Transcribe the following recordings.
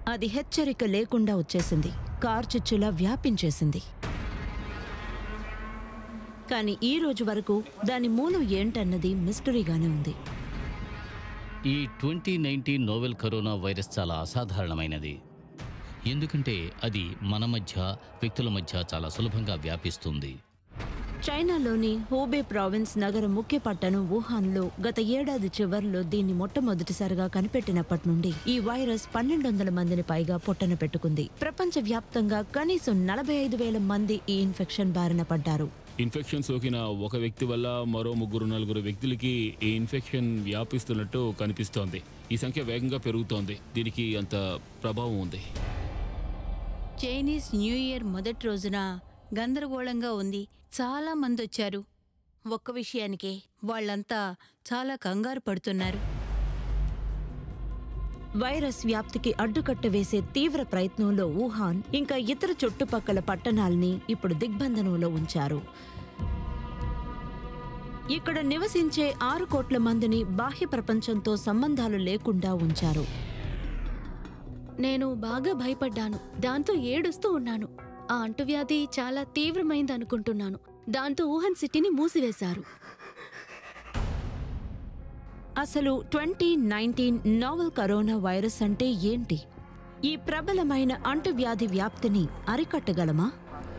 అది హెచ్చరిక లేకుండా వచ్చేసింది కార్చిచ్చులా వ్యాపించేసింది కానీ ఈ రోజు వరకు దాని మూలం ఏంటన్నది మిస్టరీగానే ఉంది ఈ twenty nineteen novel corona virus చాలా అసాధారణమైనది ఎందుకంటే అది మన మధ్య వ్యక్తుల మధ్య చాలా సులభంగా వ్యాపిస్తుంది చైనాలోని హోబే ప్రావిన్స్ నగర ముఖ్య పట్టణం వుహాన్లో గత ఏడాది చివర్లో దీన్ని మొట్టమొదటిసారిగా కనిపెట్టినప్పటి నుండి ఈ వైరస్ పన్నెండు వందల మందిని పైగా పొట్టన పెట్టుకుంది ప్రపంచవ్యాప్తంగా కనీసం నలభై ఐదు వేల మంది ఈ ఇన్ఫెక్షన్ బారిన పడ్డారు ఇన్ఫెక్షన్ సోకిన ఒక వ్యక్తి వల్ల మరో ముగ్గురు నలుగురు వ్యక్తులకి ఈ ఇన్ఫెక్షన్ వ్యాపిస్తున్నట్టు కనిపిస్తోంది ఈ సంఖ్య వేగంగా పెరుగుతోంది దీనికి అంత ప్రభావం ఉంది చైనీస్ న్యూ ఇయర్ మొదటి రోజున గందరగోళంగా ఉంది చాలా మంది వచ్చారు ఒక్క విషయానికే వాళ్ళంతా చాలా కంగారు పడుతున్నారు వైరస్ వ్యాప్తికి అడ్డుకట్ట వేసే తీవ్ర ప్రయత్నంలో వుహాన్ ఇంకా ఇతర చుట్టుపక్కల పట్టణాల్ని ఇప్పుడు దిగ్బంధనంలో ఉంచారు ఇక్కడ నివసించే ఆరు కోట్ల మందిని బాహ్య ప్రపంచంతో సంబంధాలు లేకుండా ఉంచారు నేను బాగా భయపడ్డాను దాంతో ఏడుస్తూ ఉన్నాను ఆ అంటువ్యాధి చాలా తీవ్రమైంది అనుకుంటున్నాను దాంతో వుహాన్ సిటీని మూసివేశారు అసలు twenty nineteen novel corona virus అంటే ఏంటి ఈ ప్రబలమైన అంటువ్యాధి వ్యాప్తిని అరికట్టగలమా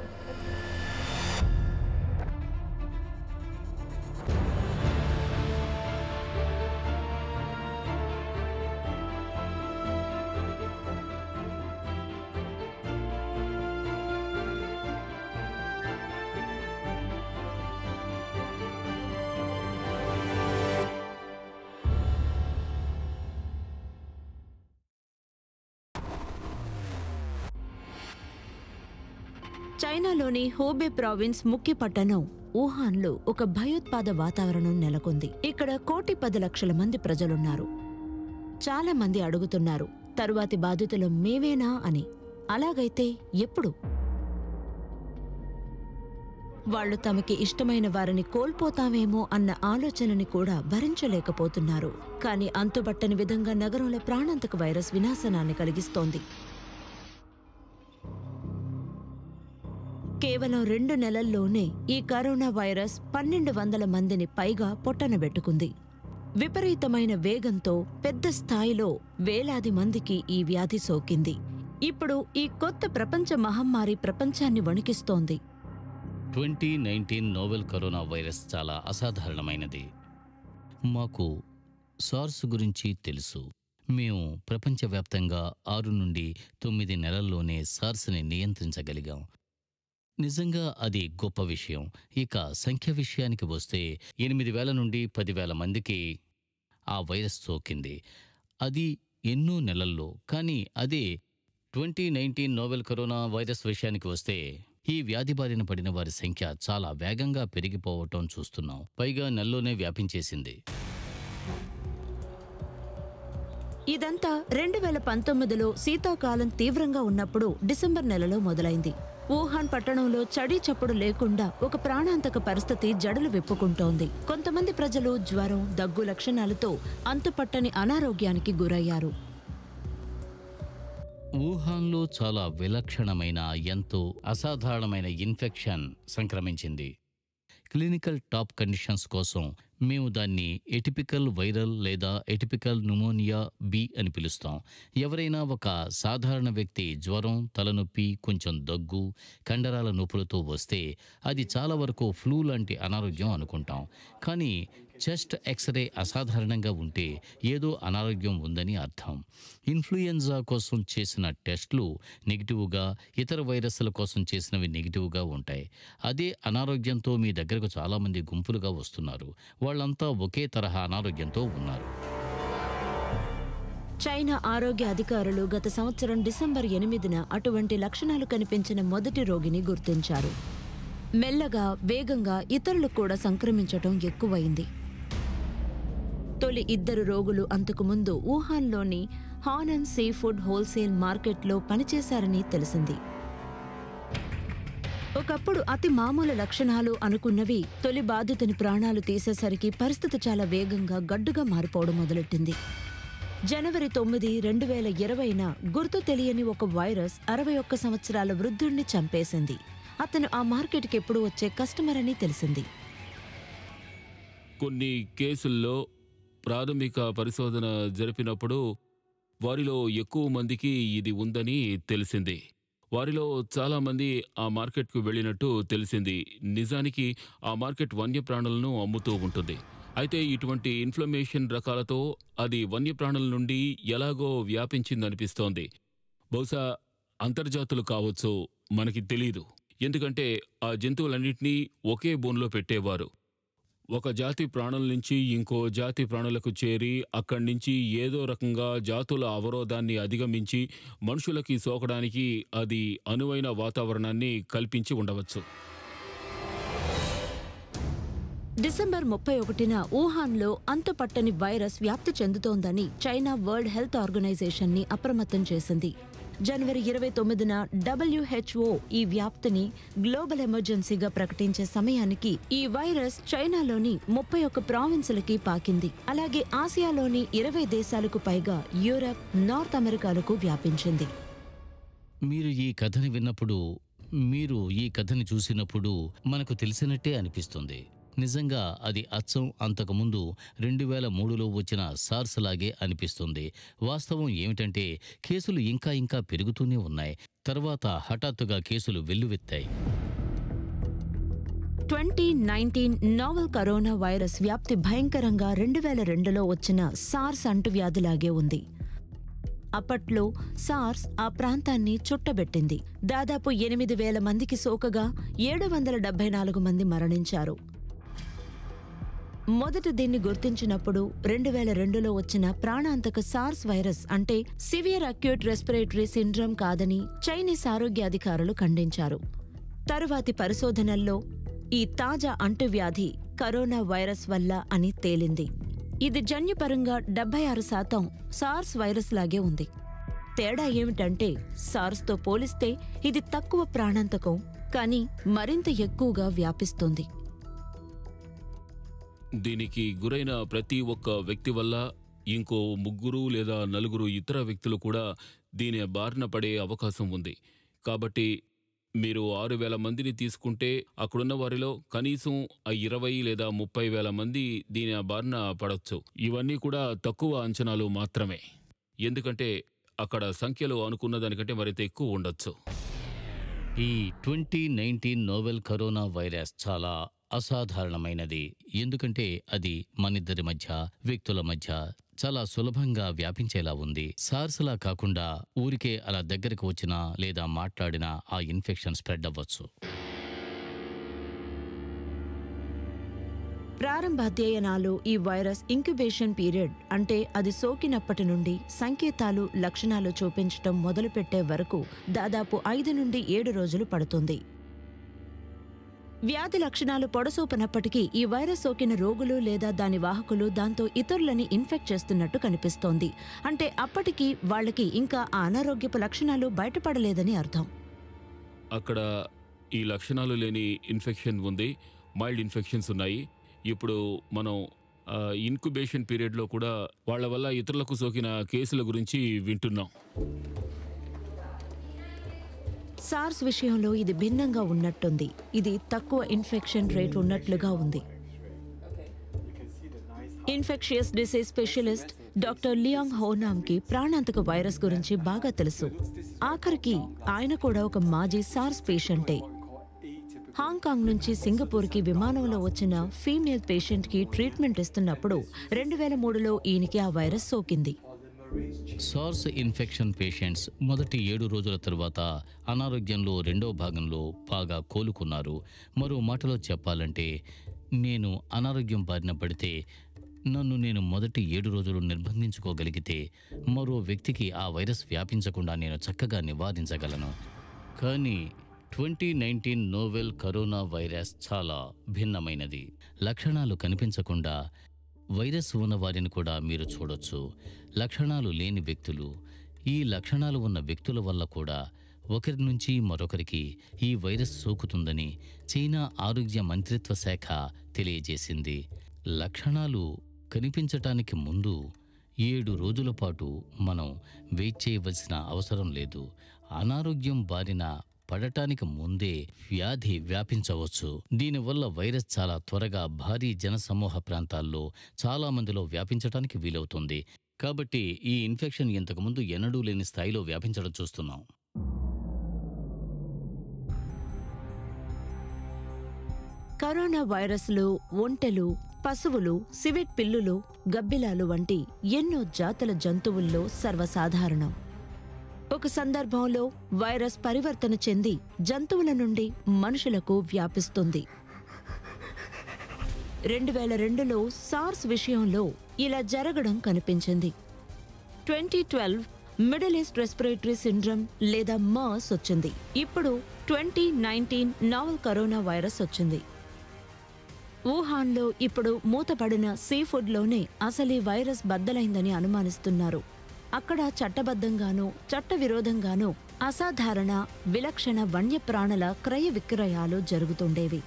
చైనాలోని హోబే ప్రావిన్స్ ముఖ్య పట్టణం వుహాన్లో ఒక భయోత్పాద వాతావరణం నెలకొంది ఇక్కడ కోటి పది లక్షల మంది ప్రజలున్నారు చాలా మంది అడుగుతున్నారు తరువాతి బాధితులు మేవేనా అని అలాగైతే ఎప్పుడు వాళ్ళు తమకి ఇష్టమైన వారిని కోల్పోతామేమో అన్న ఆలోచనని కూడా భరించలేకపోతున్నారు కానీ అంతుబట్టని విధంగా నగరంలో ప్రాణాంతక వైరస్ వినాశనాన్ని కలిగిస్తోంది కేవలం రెండు నెలల్లోనే ఈ కరోనా వైరస్ పన్నెండు వందల మందిని పైగా పొట్టనబెట్టుకుంది విపరీతమైన వేగంతో పెద్ద స్థాయిలో వేలాది మందికి ఈ వ్యాధి సోకింది ఇప్పుడు ఈ కొత్త ప్రపంచ మహమ్మారి ప్రపంచాన్ని వణికిస్తోంది twenty nineteen novel corona virus చాలా అసాధారణమైనది మాకు సార్స్ గురించి తెలుసు మేము ప్రపంచవ్యాప్తంగా ఆరు నుండి తొమ్మిది నెలల్లోనే సార్స్ని నియంత్రించగలిగాం నిజంగా అది గొప్ప విషయం ఇక సంఖ్య విషయానికి వస్తే ఎనిమిది వేల నుండి పదివేల మందికి ఆ వైరస్ సోకింది అది ఎన్నో నెలల్లో కానీ అదే twenty nineteen novel corona virus విషయానికి వస్తే ఈ వ్యాధి బారిన పడిన వారి సంఖ్య చాలా వేగంగా పెరిగిపోవటం చూస్తున్నాం పైగా నెలలోనే వ్యాపించేసింది ఇదంతా రెండు వేల పంతొమ్మిదిలో శీతాకాలం తీవ్రంగా ఉన్నప్పుడు డిసెంబర్ నెలలో మొదలైంది వుహాన్ పట్టణంలో చడీ చప్పుడు లేకుండా ఒక ప్రాణాంతక పరిస్థితి జడలు విప్పుకుంటోంది కొంతమంది ప్రజలు జ్వరం దగ్గు లక్షణాలతో అంతుపట్టని అనారోగ్యానికి గురయ్యారు వుహాన్లో చాలా విలక్షణమైన ఎంతో అసాధారణమైన ఇన్ఫెక్షన్ సంక్రమించింది క్లినికల్ టాప్ కండిషన్స్ కోసం మేము దాన్ని ఎటిపికల్ వైరల్ లేదా ఎటిపికల్ న్యూమోనియా బి అని పిలుస్తాం ఎవరైనా ఒక సాధారణ వ్యక్తి జ్వరం తలనొప్పి కొంచెం దగ్గు కండరాల నొప్పులతో వస్తే అది చాలా వరకు ఫ్లూ లాంటి అనారోగ్యం అనుకుంటాం కానీ చెస్ట్ ఎక్స్రే అసాధారణంగా ఉంటే ఏదో అనారోగ్యం ఉందని అర్థం ఇన్ఫ్లుయెంజా కోసం చేసిన టెస్టులు నెగిటివ్గా ఇతర వైరస్ల కోసం చేసినవి నెగిటివ్గా ఉంటాయి అదే అనారోగ్యంతో మీ దగ్గరకు చాలామంది గుంపులుగా వస్తున్నారు వాళ్ళంతా ఒకే తరహా అనారోగ్యంతో ఉన్నారు చైనా ఆరోగ్య అధికారులు గత సంవత్సరం డిసెంబర్ ఎనిమిదిన అటువంటి లక్షణాలు కనిపించిన మొదటి రోగిని గుర్తించారు మెల్లగా వేగంగా ఇతరులకు కూడా సంక్రమించటం ఎక్కువైంది తొలి ఇద్దరు రోగులు అంతకుముందు వుహాన్లోని హానన్ సీ ఫుడ్ హోల్సేల్ మార్కెట్లో పనిచేశారని తెలిసింది ఒకప్పుడు అతి మామూలు లక్షణాలు అనుకున్నవి తొలి బాధితుని ప్రాణాలు తీసేసరికి పరిస్థితి చాలా వేగంగా గడ్డుగా మారిపోవడం మొదలెట్టింది జనవరి తొమ్మిది రెండు వేల ఇరవైన గుర్తు తెలియని ఒక వైరస్ అరవై ఒక్క సంవత్సరాల వృద్ధుణ్ణి చంపేసింది అతను ఆ మార్కెట్కి ఎప్పుడు వచ్చే కస్టమర్ అని తెలిసింది కొన్ని కేసుల్లో ప్రాథమిక పరిశోధన జరిపినప్పుడు వారిలో ఎక్కువ మందికి ఇది ఉందని తెలిసింది వారిలో చాలామంది ఆ మార్కెట్కు వెళ్ళినట్టు తెలిసింది నిజానికి ఆ మార్కెట్ వన్యప్రాణులను అమ్ముతూ ఉంటుంది అయితే ఇటువంటి ఇన్ఫ్లమేషన్ రకాలతో అది వన్యప్రాణుల నుండి ఎలాగో వ్యాపించిందనిపిస్తోంది బహుశా అంతర్జాతులు కావచ్చు మనకి తెలీదు ఎందుకంటే ఆ జంతువులన్నింటినీ ఒకే బోన్లో పెట్టేవారు ఒక జాతి ప్రాణుల నుంచి ఇంకో జాతి ప్రాణులకు చేరి అక్కడి నుంచి ఏదో రకంగా జాతుల అవరోధాన్ని అధిగమించి మనుషులకి సోకడానికి అది అనువైన వాతావరణాన్ని కల్పించి ఉండవచ్చు డిసెంబర్ ముప్పై ఒకటిన వుహాన్లో అంతుపట్టని వైరస్ వ్యాప్తి చెందుతోందని చైనా వరల్డ్ హెల్త్ ఆర్గనైజేషన్ ని అప్రమత్తం చేసింది జనవరి ఇరవై తొమ్మిదిన డబ్ల్యూహెచ్ఓ ఈ వ్యాప్తిని గ్లోబల్ ఎమర్జెన్సీగా ప్రకటించే సమయానికి ఈ వైరస్ చైనాలోని ముప్పై ఒక్క ప్రావిన్సులకి పాకింది అలాగే ఆసియాలోని ఇరవై దేశాలకు పైగా యూరప్ నార్త్ అమెరికాలకు వ్యాపించింది మీరు ఈ కథని విన్నప్పుడు మీరు ఈ కథని చూసినప్పుడు మనకు తెలిసినట్టే అనిపిస్తుంది నిజంగా అది అచ్చం అంతకుముందు రెండు వేల మూడులో వచ్చిన సార్స్ లాగే అనిపిస్తుంది వాస్తవం ఏమిటంటే కేసులు ఇంకా ఇంకా పెరుగుతూనే ఉన్నాయి తర్వాత హఠాత్తుగా కేసులు వెల్లువెత్తాయి twenty nineteen novel corona virus వ్యాప్తి భయంకరంగా రెండు వేల రెండులో వచ్చిన సార్స్ అంటువ్యాధిలాగే ఉంది అప్పట్లో సార్స్ ఆ ప్రాంతాన్ని చుట్టబెట్టింది దాదాపు ఎనిమిది వేల మందికి సోకగా ఏడు వందల డెబ్బై నాలుగు మంది మరణించారు మొదట దీన్ని గుర్తించినప్పుడు రెండు వేల రెండులో వచ్చిన ప్రాణాంతక సార్స్ వైరస్ అంటే సివియర్ అక్యూట్ రెస్పిరేటరీ సిండ్రోమ్ కాదని చైనీస్ ఆరోగ్య అధికారులు ఖండించారు తరువాతి పరిశోధనల్లో ఈ తాజా అంటువ్యాధి కరోనా వైరస్ వల్ల అని తేలింది ఇది జన్యుపరంగా డెబ్బై ఆరు శాతం సార్స్ వైరస్ లాగే ఉంది తేడా ఏమిటంటే సార్స్తో పోలిస్తే ఇది తక్కువ ప్రాణాంతకం కానీ మరింత ఎక్కువగా వ్యాపిస్తుంది దీనికి గురైన ప్రతి ఒక్క వ్యక్తి వల్ల ఇంకో ముగ్గురు లేదా నలుగురు ఇతర వ్యక్తులు కూడా దీని బారిన పడే అవకాశం ఉంది కాబట్టి మీరు ఆరు వేల మందిని తీసుకుంటే అక్కడున్న వారిలో కనీసం ఆ ఇరవై లేదా ముప్పై వేల మంది దీని బారిన పడవచ్చు ఇవన్నీ కూడా తక్కువ అంచనాలు మాత్రమే ఎందుకంటే అక్కడ సంఖ్యలు అనుకున్న దానికంటే మరింత ఎక్కువ ఉండొచ్చు ఈ twenty nineteen novel corona virus చాలా అసాధారణమైనది ఎందుకంటే అది మనిద్దరి మధ్య వ్యక్తుల మధ్య చాలా సులభంగా వ్యాపించేలా ఉంది సార్స్లా కాకుండా ఊరికే అలా దగ్గరకు వచ్చినా లేదా మాట్లాడినా ఆ ఇన్ఫెక్షన్ స్ప్రెడ్ అవ్వచ్చు ప్రారంభ అధ్యయనాలు ఈ వైరస్ ఇంక్యుబేషన్ పీరియడ్ అంటే అది సోకినప్పటి నుండి సంకేతాలు లక్షణాలు చూపించటం మొదలుపెట్టే వరకు దాదాపు ఐదు నుండి ఏడు రోజులు పడుతుంది వ్యాధి లక్షణాలు పొడసూపనప్పటికీ ఈ వైరస్ సోకిన రోగులు లేదా దాని వాహకులు దాంతో ఇతరులని ఇన్ఫెక్ట్ చేస్తున్నట్టు కనిపిస్తోంది అంటే అప్పటికి వాళ్ళకి ఇంకా ఆ అనారోగ్యపు లక్షణాలు బయటపడలేదని అర్థం అక్కడ ఈ లక్షణాలు లేని ఇన్ఫెక్షన్ ఉంది మైల్డ్ ఇన్ఫెక్షన్స్ ఉన్నాయి ఇప్పుడు మనం ఆ, ఇన్క్యుబేషన్ పీరియడ్లో కూడా వాళ్ళ వల్ల ఇతరులకు సోకిన కేసుల గురించి వింటున్నాం సార్స్ విషయంలో ఇది భిన్నంగా ఉన్నట్టుంది ఇది తక్కువ ఇన్ఫెక్షన్ రేట్ ఉన్నట్లుగా ఉంది infectious disease specialist doctor Leung హోనామ్కి ప్రాణాంతక వైరస్ గురించి బాగా తెలుసు ఆఖరికి ఆయన కూడా ఒక మాజీ సార్స్ పేషెంటే హాంకాంగ్ నుంచి సింగపూర్కి విమానంలో వచ్చిన ఫీమేల్ పేషెంట్కి ట్రీట్మెంట్ ఇస్తున్నప్పుడు రెండు వేల మూడులో ఈయనకి ఆ వైరస్ సోకింది సార్స్ ఇన్ఫెక్షన్ పేషెంట్స్ మొదటి ఏడు రోజుల తరువాత అనారోగ్యంలో రెండో భాగంలో బాగా కోలుకున్నారు మరో మాటలో చెప్పాలంటే నేను అనారోగ్యం బారిన పడితే నన్ను నేను మొదటి ఏడు రోజులు నిర్బంధించుకోగలిగితే మరో వ్యక్తికి ఆ వైరస్ వ్యాపించకుండా నేను చక్కగా నివారించగలను కానీ twenty nineteen novel corona virus చాలా భిన్నమైనది లక్షణాలు కనిపించకుండా వైరస్ ఉన్న వారిని కూడా మీరు చూడొచ్చు లక్షణాలు లేని వ్యక్తులు ఈ లక్షణాలు ఉన్న వ్యక్తుల వల్ల కూడా ఒకరి నుంచి మరొకరికి ఈ వైరస్ సోకుతుందని చైనా ఆరోగ్య మంత్రిత్వ శాఖ తెలియజేసింది లక్షణాలు కనిపించటానికి ముందు ఏడు రోజుల పాటు మనం వెయిట్ చేయవలసిన అవసరం లేదు అనారోగ్యం బారిన పడటానికి ముందే వ్యాధి వ్యాపించవచ్చు దీనివల్ల వైరస్ చాలా త్వరగా భారీ జనసమూహ ప్రాంతాల్లో చాలా మందిలో వ్యాపించడానికి వీలవుతుంది కాబట్టి ఈ ఇన్ఫెక్షన్ ఇంతకుముందు ఎన్నడూ లేని స్థాయిలో వ్యాపించడం చూస్తున్నాం కరోనా వైరస్లు ఒంటెలు పశువులు సివెట్ పిల్లులు గబ్బిలాలు వంటి ఎన్నో జాతుల జంతువుల్లో సర్వసాధారణం ఒక సందర్భంలో వైరస్ పరివర్తన చెంది జంతువుల నుండి మనుషులకు వ్యాపిస్తుంది రెండు వేల రెండులో సార్స్ విషయంలో ఇలా జరగడం కనిపించింది twenty twelve middle east respiratory syndrome లేదా మర్స్ వచ్చింది ఇప్పుడు twenty nineteen novel corona virus వచ్చింది వుహాన్లో ఇప్పుడు మూతపడిన సీ ఫుడ్లోనే అసలు ఈ వైరస్ బద్దలైందని అనుమానిస్తున్నారు అక్కడ చట్టబద్ధంగానూ చట్టవిరోధంగానూ అసాధారణ విలక్షణ వన్యప్రాణుల క్రయ విక్రయాలు జరుగుతుండేవి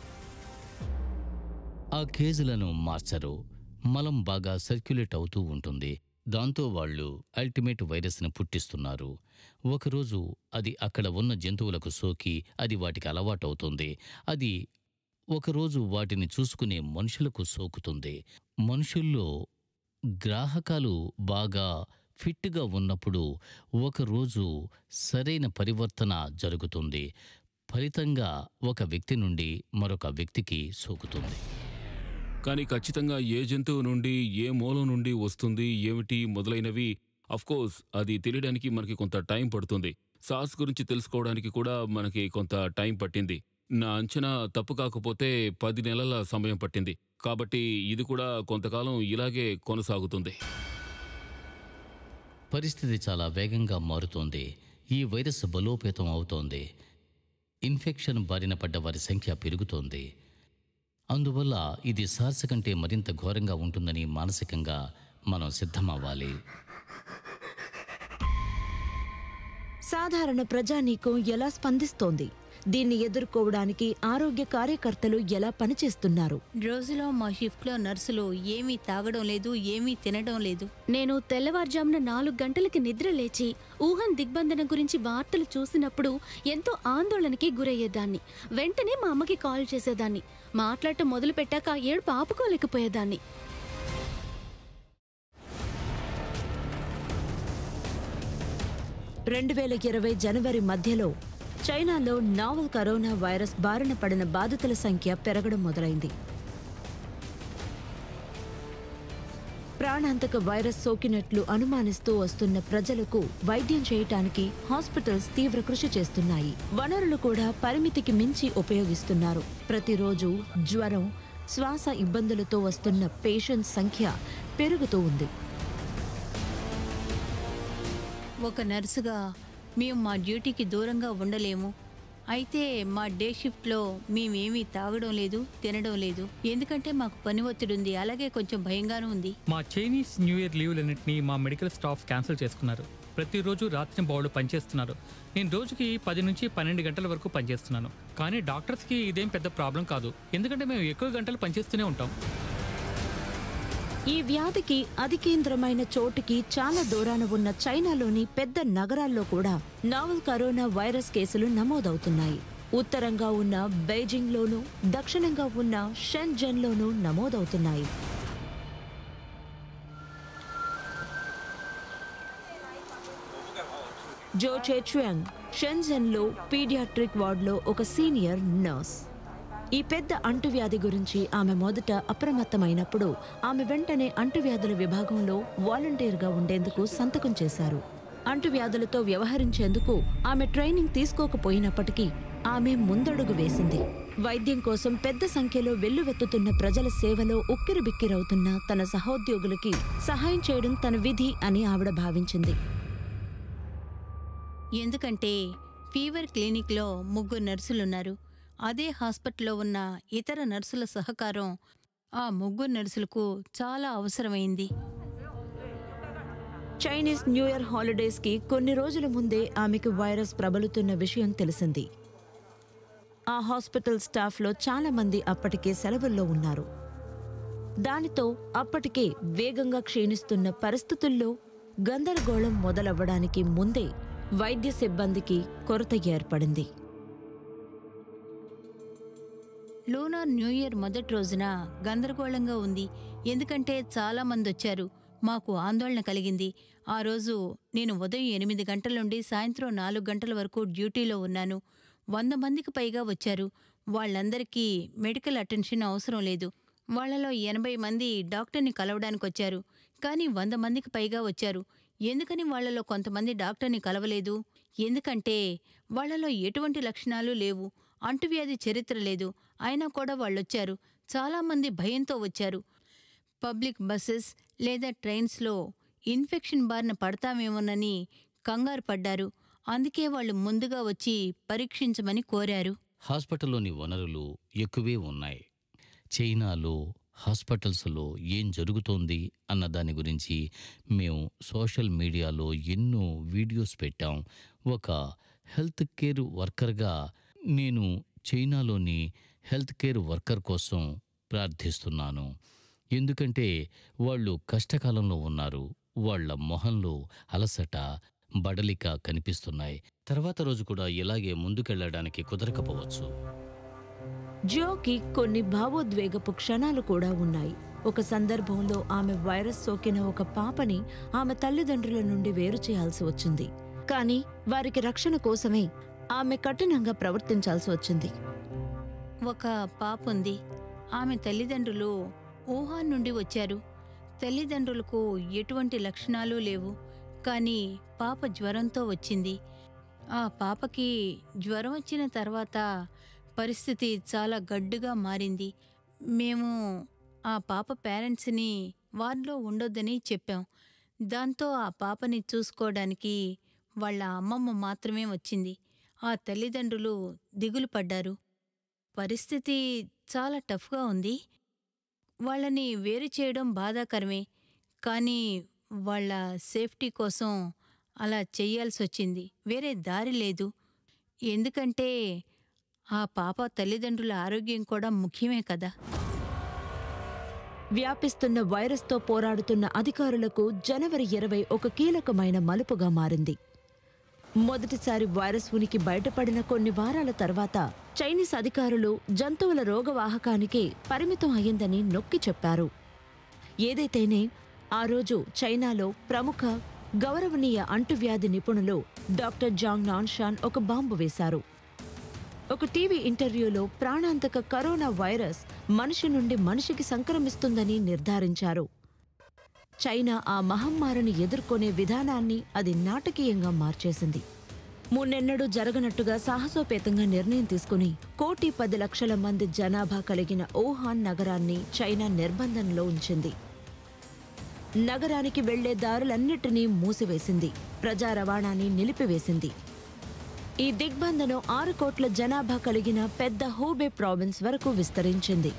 ఆ కేజులను మార్చరు మలం బాగా సర్క్యులేట్ అవుతూ ఉంటుంది దాంతో వాళ్ళు అల్టిమేట్ వైరస్ని పుట్టిస్తున్నారు ఒకరోజు అది అక్కడ ఉన్న జంతువులకు సోకి అది వాటికి అలవాటవుతుంది అది ఒకరోజు వాటిని చూసుకునే మనుషులకు సోకుతుంది మనుషుల్లో గ్రాహకాలు బాగా ఫిట్గా ఉన్నప్పుడు ఒకరోజు సరైన పరివర్తన జరుగుతుంది ఫలితంగా ఒక వ్యక్తి నుండి మరొక వ్యక్తికి సోకుతుంది కానీ ఖచ్చితంగా ఏ జంతువు నుండి ఏ మూలం నుండి వస్తుంది ఏమిటి మొదలైనవి కోర్స్ అది తెలియడానికి మనకి కొంత టైం పడుతుంది సార్స్ గురించి తెలుసుకోవడానికి కూడా మనకి కొంత టైం పట్టింది నా అంచనా తప్పు కాకపోతే పది నెలల సమయం పట్టింది కాబట్టి ఇది కూడా కొంతకాలం ఇలాగే కొనసాగుతుంది పరిస్థితి చాలా వేగంగా మారుతోంది ఈ వైరస్ బలోపేతం అవుతోంది ఇన్ఫెక్షన్ బారిన పడ్డ వారి సంఖ్య పెరుగుతోంది అందువల్ల ఇది సార్స్ కంటే మరింత ఘోరంగా ఉంటుందని మానసికంగా మనం సిద్ధమవ్వాలి సాధారణ ప్రజానీకం ఎలా స్పందిస్తోంది దీన్ని ఎదుర్కోవడానికి ఆరోగ్య కార్యకర్తలు ఎలా పనిచేస్తున్నారు రోజులో మా షిఫ్ట్లో నర్సులు ఏమీ తాగడం లేదు ఏమీ తినడం లేదు నేను తెల్లవారుజామున నాలుగు గంటలకి నిద్ర లేచి ఊహన్ దిగ్బంధనం గురించి వార్తలు చూసినప్పుడు ఎంతో ఆందోళనకి గురయ్యేదాన్ని వెంటనే మా అమ్మకి కాల్ చేసేదాన్ని మాట్లాడటం మొదలు పెట్టాక ఏడుపు ఆపుకోలేకపోయేదాన్ని రెండు వేల ఇరవై జనవరి మధ్యలో చైనాలో నావల్ కరోనా వైరస్ బారిన పడిన బాధితుల సంఖ్య పెరగడం మొదలైంది ప్రాణాంతక వైరస్ సోకినట్లు అనుమానిస్తూ వస్తున్న ప్రజలకు వైద్యం చేయటానికి హాస్పిటల్స్ తీవ్ర కృషి చేస్తున్నాయి వనరులు కూడా పరిమితికి మించి ఉపయోగిస్తున్నారు ప్రతిరోజు జ్వరం శ్వాస ఇబ్బందులతో వస్తున్న పేషెంట్స్ సంఖ్య పెరుగుతూ ఉంది ఒక నర్సుగా మేము మా డ్యూటీకి దూరంగా ఉండలేము అయితే మా డే షిఫ్ట్లో మేమేమీ తాగడం లేదు తినడం లేదు ఎందుకంటే మాకు పని ఒత్తిడి ఉంది అలాగే కొంచెం భయంగానూ ఉంది మా చైనీస్ న్యూ ఇయర్ లీవ్లన్నింటినీ మా మెడికల్ స్టాఫ్ క్యాన్సిల్ చేసుకున్నారు ప్రతిరోజు రాత్రి బౌళ్ళు పనిచేస్తున్నారు నేను రోజుకి పది నుంచి పన్నెండు గంటల వరకు పనిచేస్తున్నాను కానీ డాక్టర్స్కి ఇదేం పెద్ద ప్రాబ్లం కాదు ఎందుకంటే మేము ఎక్కువ గంటలు పనిచేస్తూనే ఉంటాం ఈ వ్యాధికి అధికేంద్రమైన చోటుకి చాలా దూరాన ఉన్న చైనాలోని పెద్ద నగరాల్లో కూడా నావల్ కరోనా వైరస్ కేసులు నమోదవుతున్నాయి ఉత్తరంగా ఉన్న బెయిజింగ్లోనూ దక్షిణంగా ఉన్న షెన్జెన్లోనూ నమోదవుతున్నాయి జో చెచ్వాంగ్ షెన్జెన్లో పీడియాట్రిక్ వార్డులో ఒక సీనియర్ నర్స్ ఈ పెద్ద అంటువ్యాధి గురించి ఆమె మొదట అప్రమత్తమైనప్పుడు ఆమె వెంటనే అంటువ్యాధుల విభాగంలో వాలంటీర్గా ఉండేందుకు సంతకం చేశారు అంటువ్యాధులతో వ్యవహరించేందుకు ఆమె ట్రైనింగ్ తీసుకోకపోయినప్పటికీ ఆమె ముందడుగు వేసింది వైద్యం కోసం పెద్ద సంఖ్యలో వెల్లువెత్తుతున్న ప్రజల సేవలో ఉక్కిరిబిక్కిరవుతున్న తన సహోద్యోగులకి సహాయం చేయడం తన విధి అని ఆవిడ భావించింది ఎందుకంటే ఫీవర్ క్లినిక్లో ముగ్గురు నర్సులున్నారు అదే హాస్పిటల్లో ఉన్న ఇతర నర్సుల సహకారం ఆ ముగ్గురు నర్సులకు చాలా అవసరమైంది చైనీస్ న్యూ ఇయర్ హాలిడేస్ కి కొన్ని రోజుల ముందే ఆమెకు వైరస్ ప్రబలుతున్న విషయం తెలిసింది ఆ హాస్పిటల్ స్టాఫ్లో చాలా మంది అప్పటికే సెలవుల్లో ఉన్నారు దానితో అప్పటికే వేగంగా క్షీణిస్తున్న పరిస్థితుల్లో గందరగోళం మొదలవ్వడానికి ముందే వైద్య సిబ్బందికి కొరత ఏర్పడింది లూనార్ న్యూ ఇయర్ మొదటి రోజున గందరగోళంగా ఉంది ఎందుకంటే చాలా మంది వచ్చారు మాకు ఆందోళన కలిగింది ఆ రోజు నేను ఉదయం ఎనిమిది గంటల నుండి సాయంత్రం నాలుగు గంటల వరకు డ్యూటీలో ఉన్నాను వంద మందికి పైగా వచ్చారు వాళ్ళందరికీ మెడికల్ అటెన్షన్ అవసరం లేదు వాళ్ళలో ఎనభై మంది డాక్టర్ని కలవడానికి వచ్చారు కానీ వంద మందికి పైగా వచ్చారు ఎందుకని వాళ్ళలో కొంతమంది డాక్టర్ని కలవలేదు ఎందుకంటే వాళ్ళలో ఎటువంటి లక్షణాలు లేవు అంటువ్యాధి చరిత్ర లేదు అయినా కూడా వాళ్ళొచ్చారు చాలామంది భయంతో వచ్చారు పబ్లిక్ బస్సెస్ లేదా ట్రైన్స్లో ఇన్ఫెక్షన్ బారిన పడతామేమోనని కంగారు పడ్డారు అందుకే వాళ్ళు ముందుగా వచ్చి పరీక్షించమని కోరారు హాస్పిటల్లోని వనరులు ఎక్కువే ఉన్నాయి చైనాలో హాస్పిటల్స్లో ఏం జరుగుతోంది అన్న దాని గురించి మేము సోషల్ మీడియాలో ఎన్నో వీడియోస్ పెట్టాం ఒక హెల్త్ కేర్ వర్కర్గా నేను చైనాలోని హెల్త్ కేర్ వర్కర్ కోసం ప్రార్థిస్తున్నాను ఎందుకంటే వాళ్ళు కష్టకాలంలో ఉన్నారు వాళ్ళ మొహంలో అలసట బడలిక కనిపిస్తున్నాయి తర్వాత రోజు కూడా ఇలాగే ముందుకెళ్ళడానికి కుదరకపోవచ్చు జియోకి కొన్ని భావోద్వేగపు క్షణాలు కూడా ఉన్నాయి ఒక సందర్భంలో ఆమె వైరస్ సోకిన ఒక పాపని ఆమె తల్లిదండ్రుల నుండి వేరు చేయాల్సి వచ్చింది కానీ వారికి రక్షణ కోసమే ఆమె కఠినంగా ప్రవర్తించాల్సి వచ్చింది ఒక పాప ఉంది ఆమె తల్లిదండ్రులు వుహాన్ నుండి వచ్చారు తల్లిదండ్రులకు ఎటువంటి లక్షణాలు లేవు కానీ పాప జ్వరంతో వచ్చింది ఆ పాపకి జ్వరం వచ్చిన తర్వాత పరిస్థితి చాలా గడ్డుగా మారింది మేము ఆ పాప పేరెంట్స్ని వార్డులో ఉండొద్దని చెప్పాం దాంతో ఆ పాపని చూసుకోవడానికి వాళ్ళ అమ్మమ్మ మాత్రమే వచ్చింది ఆ తల్లిదండ్రులు దిగులు పడ్డారు పరిస్థితి చాలా టఫ్గా ఉంది వాళ్ళని వేరు చేయడం బాధాకరమే కానీ వాళ్ళ సేఫ్టీ కోసం అలా చెయ్యాల్సి వచ్చింది వేరే దారి లేదు ఎందుకంటే ఆ పాప తల్లిదండ్రుల ఆరోగ్యం కూడా ముఖ్యమే కదా వ్యాపిస్తున్న వైరస్తో పోరాడుతున్న అధికారులకు జనవరి ఇరవై ఒక కీలకమైన మలుపుగా మారింది మొదటిసారి వైరస్ ఉనికి బయటపడిన కొన్ని వారాల తర్వాత చైనీస్ అధికారులు జంతువుల రోగవాహకానికే పరిమితం అయ్యిందని నొక్కి చెప్పారు ఏదైతేనే ఆ రోజు చైనాలో ప్రముఖ గౌరవనీయ అంటువ్యాధి నిపుణులు డాక్టర్ జాంగ్ నాన్షాన్ ఒక బాంబు వేశారు ఒక టీవీ ఇంటర్వ్యూలో ప్రాణాంతక కరోనా వైరస్ మనిషి నుండి మనిషికి సంక్రమిస్తుందని నిర్ధారించారు చైనా ఆ మహమ్మారిని ఎదుర్కొనే విధానాన్ని అది నాటకీయంగా మార్చేసింది మున్నెన్నడూ జరగనట్టుగా సాహసోపేతంగా నిర్ణయం తీసుకుని కోటి పది లక్షల మంది జనాభా కలిగిన ఓహాన్ నగరాన్ని చైనా నిర్బంధంలో ఉంచింది నగరానికి వెళ్లే దారులన్నిటినీ మూసివేసింది ప్రజా రవాణాని నిలిపివేసింది ఈ దిగ్బంధనం ఆరు కోట్ల జనాభా కలిగిన పెద్ద హూబే ప్రావిన్స్ వరకు విస్తరించింది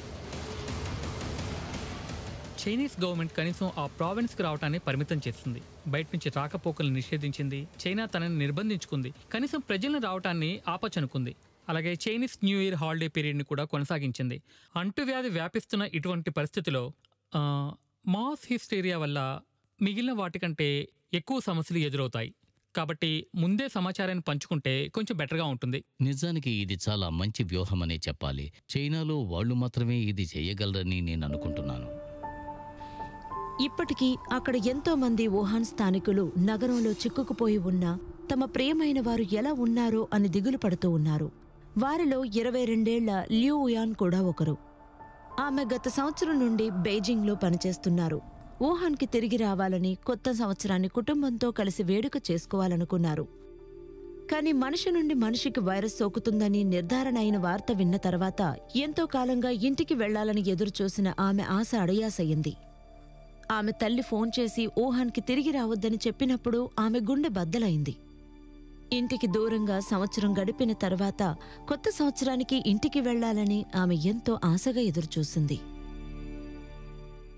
చైనీస్ గవర్నమెంట్ కనీసం ఆ ప్రావిన్స్కి రావటాన్ని పరిమితం చేస్తుంది బయట నుంచి రాకపోకలు నిషేధించింది చైనా తనని నిర్బంధించుకుంది కనీసం ప్రజలను రావటాన్ని ఆపచనుకుంది అలాగే చైనీస్ న్యూ ఇయర్ హాలిడే పీరియడ్ని కూడా కొనసాగించింది అంటువ్యాధి వ్యాపిస్తున్న ఇటువంటి పరిస్థితిలో ఆ, మాస్ హిస్టీరియా వల్ల మిగిలిన వాటికంటే ఎక్కువ సమస్యలు ఎదురవుతాయి కాబట్టి ముందే సమాచారాన్ని పంచుకుంటే కొంచెం బెటర్గా ఉంటుంది నిజానికి ఇది చాలా మంచి వ్యూహమనే చెప్పాలి చైనాలో వాళ్ళు మాత్రమే ఇది చేయగలరని నేను అనుకుంటున్నాను ఇప్పటికీ అక్కడ ఎంతో మంది వుహాన్ స్థానికులు నగరంలో చిక్కుకుపోయి ఉన్నా తమ ప్రియమైన వారు ఎలా ఉన్నారో అని దిగులు పడుతూ ఉన్నారు వారిలో ఇరవై రెండేళ్ల లియూ ఉయాన్ కూడా ఒకరు ఆమె గత సంవత్సరం నుండి బెయిజింగ్లో పనిచేస్తున్నారు వుహాన్కి తిరిగి రావాలని కొత్త సంవత్సరాన్ని కుటుంబంతో కలిసి వేడుక చేసుకోవాలనుకున్నారు కానీ మనిషి నుండి మనిషికి వైరస్ సోకుతుందని నిర్ధారణ అయిన వార్త విన్న తర్వాత ఎంతో కాలంగా ఇంటికి వెళ్లాలని ఎదురుచూసిన ఆమె ఆశ అడయాసయ్యింది ఆమె తల్లి ఫోన్ చేసి ఊహాన్కి తిరిగి రావద్దని చెప్పినప్పుడు ఆమె గుండె బద్దలైంది ఇంటికి దూరంగా సంవత్సరం గడిపిన తర్వాత కొత్త సంవత్సరానికి ఇంటికి వెళ్లాలని ఆమె ఎంతో ఆశగా ఎదురుచూసింది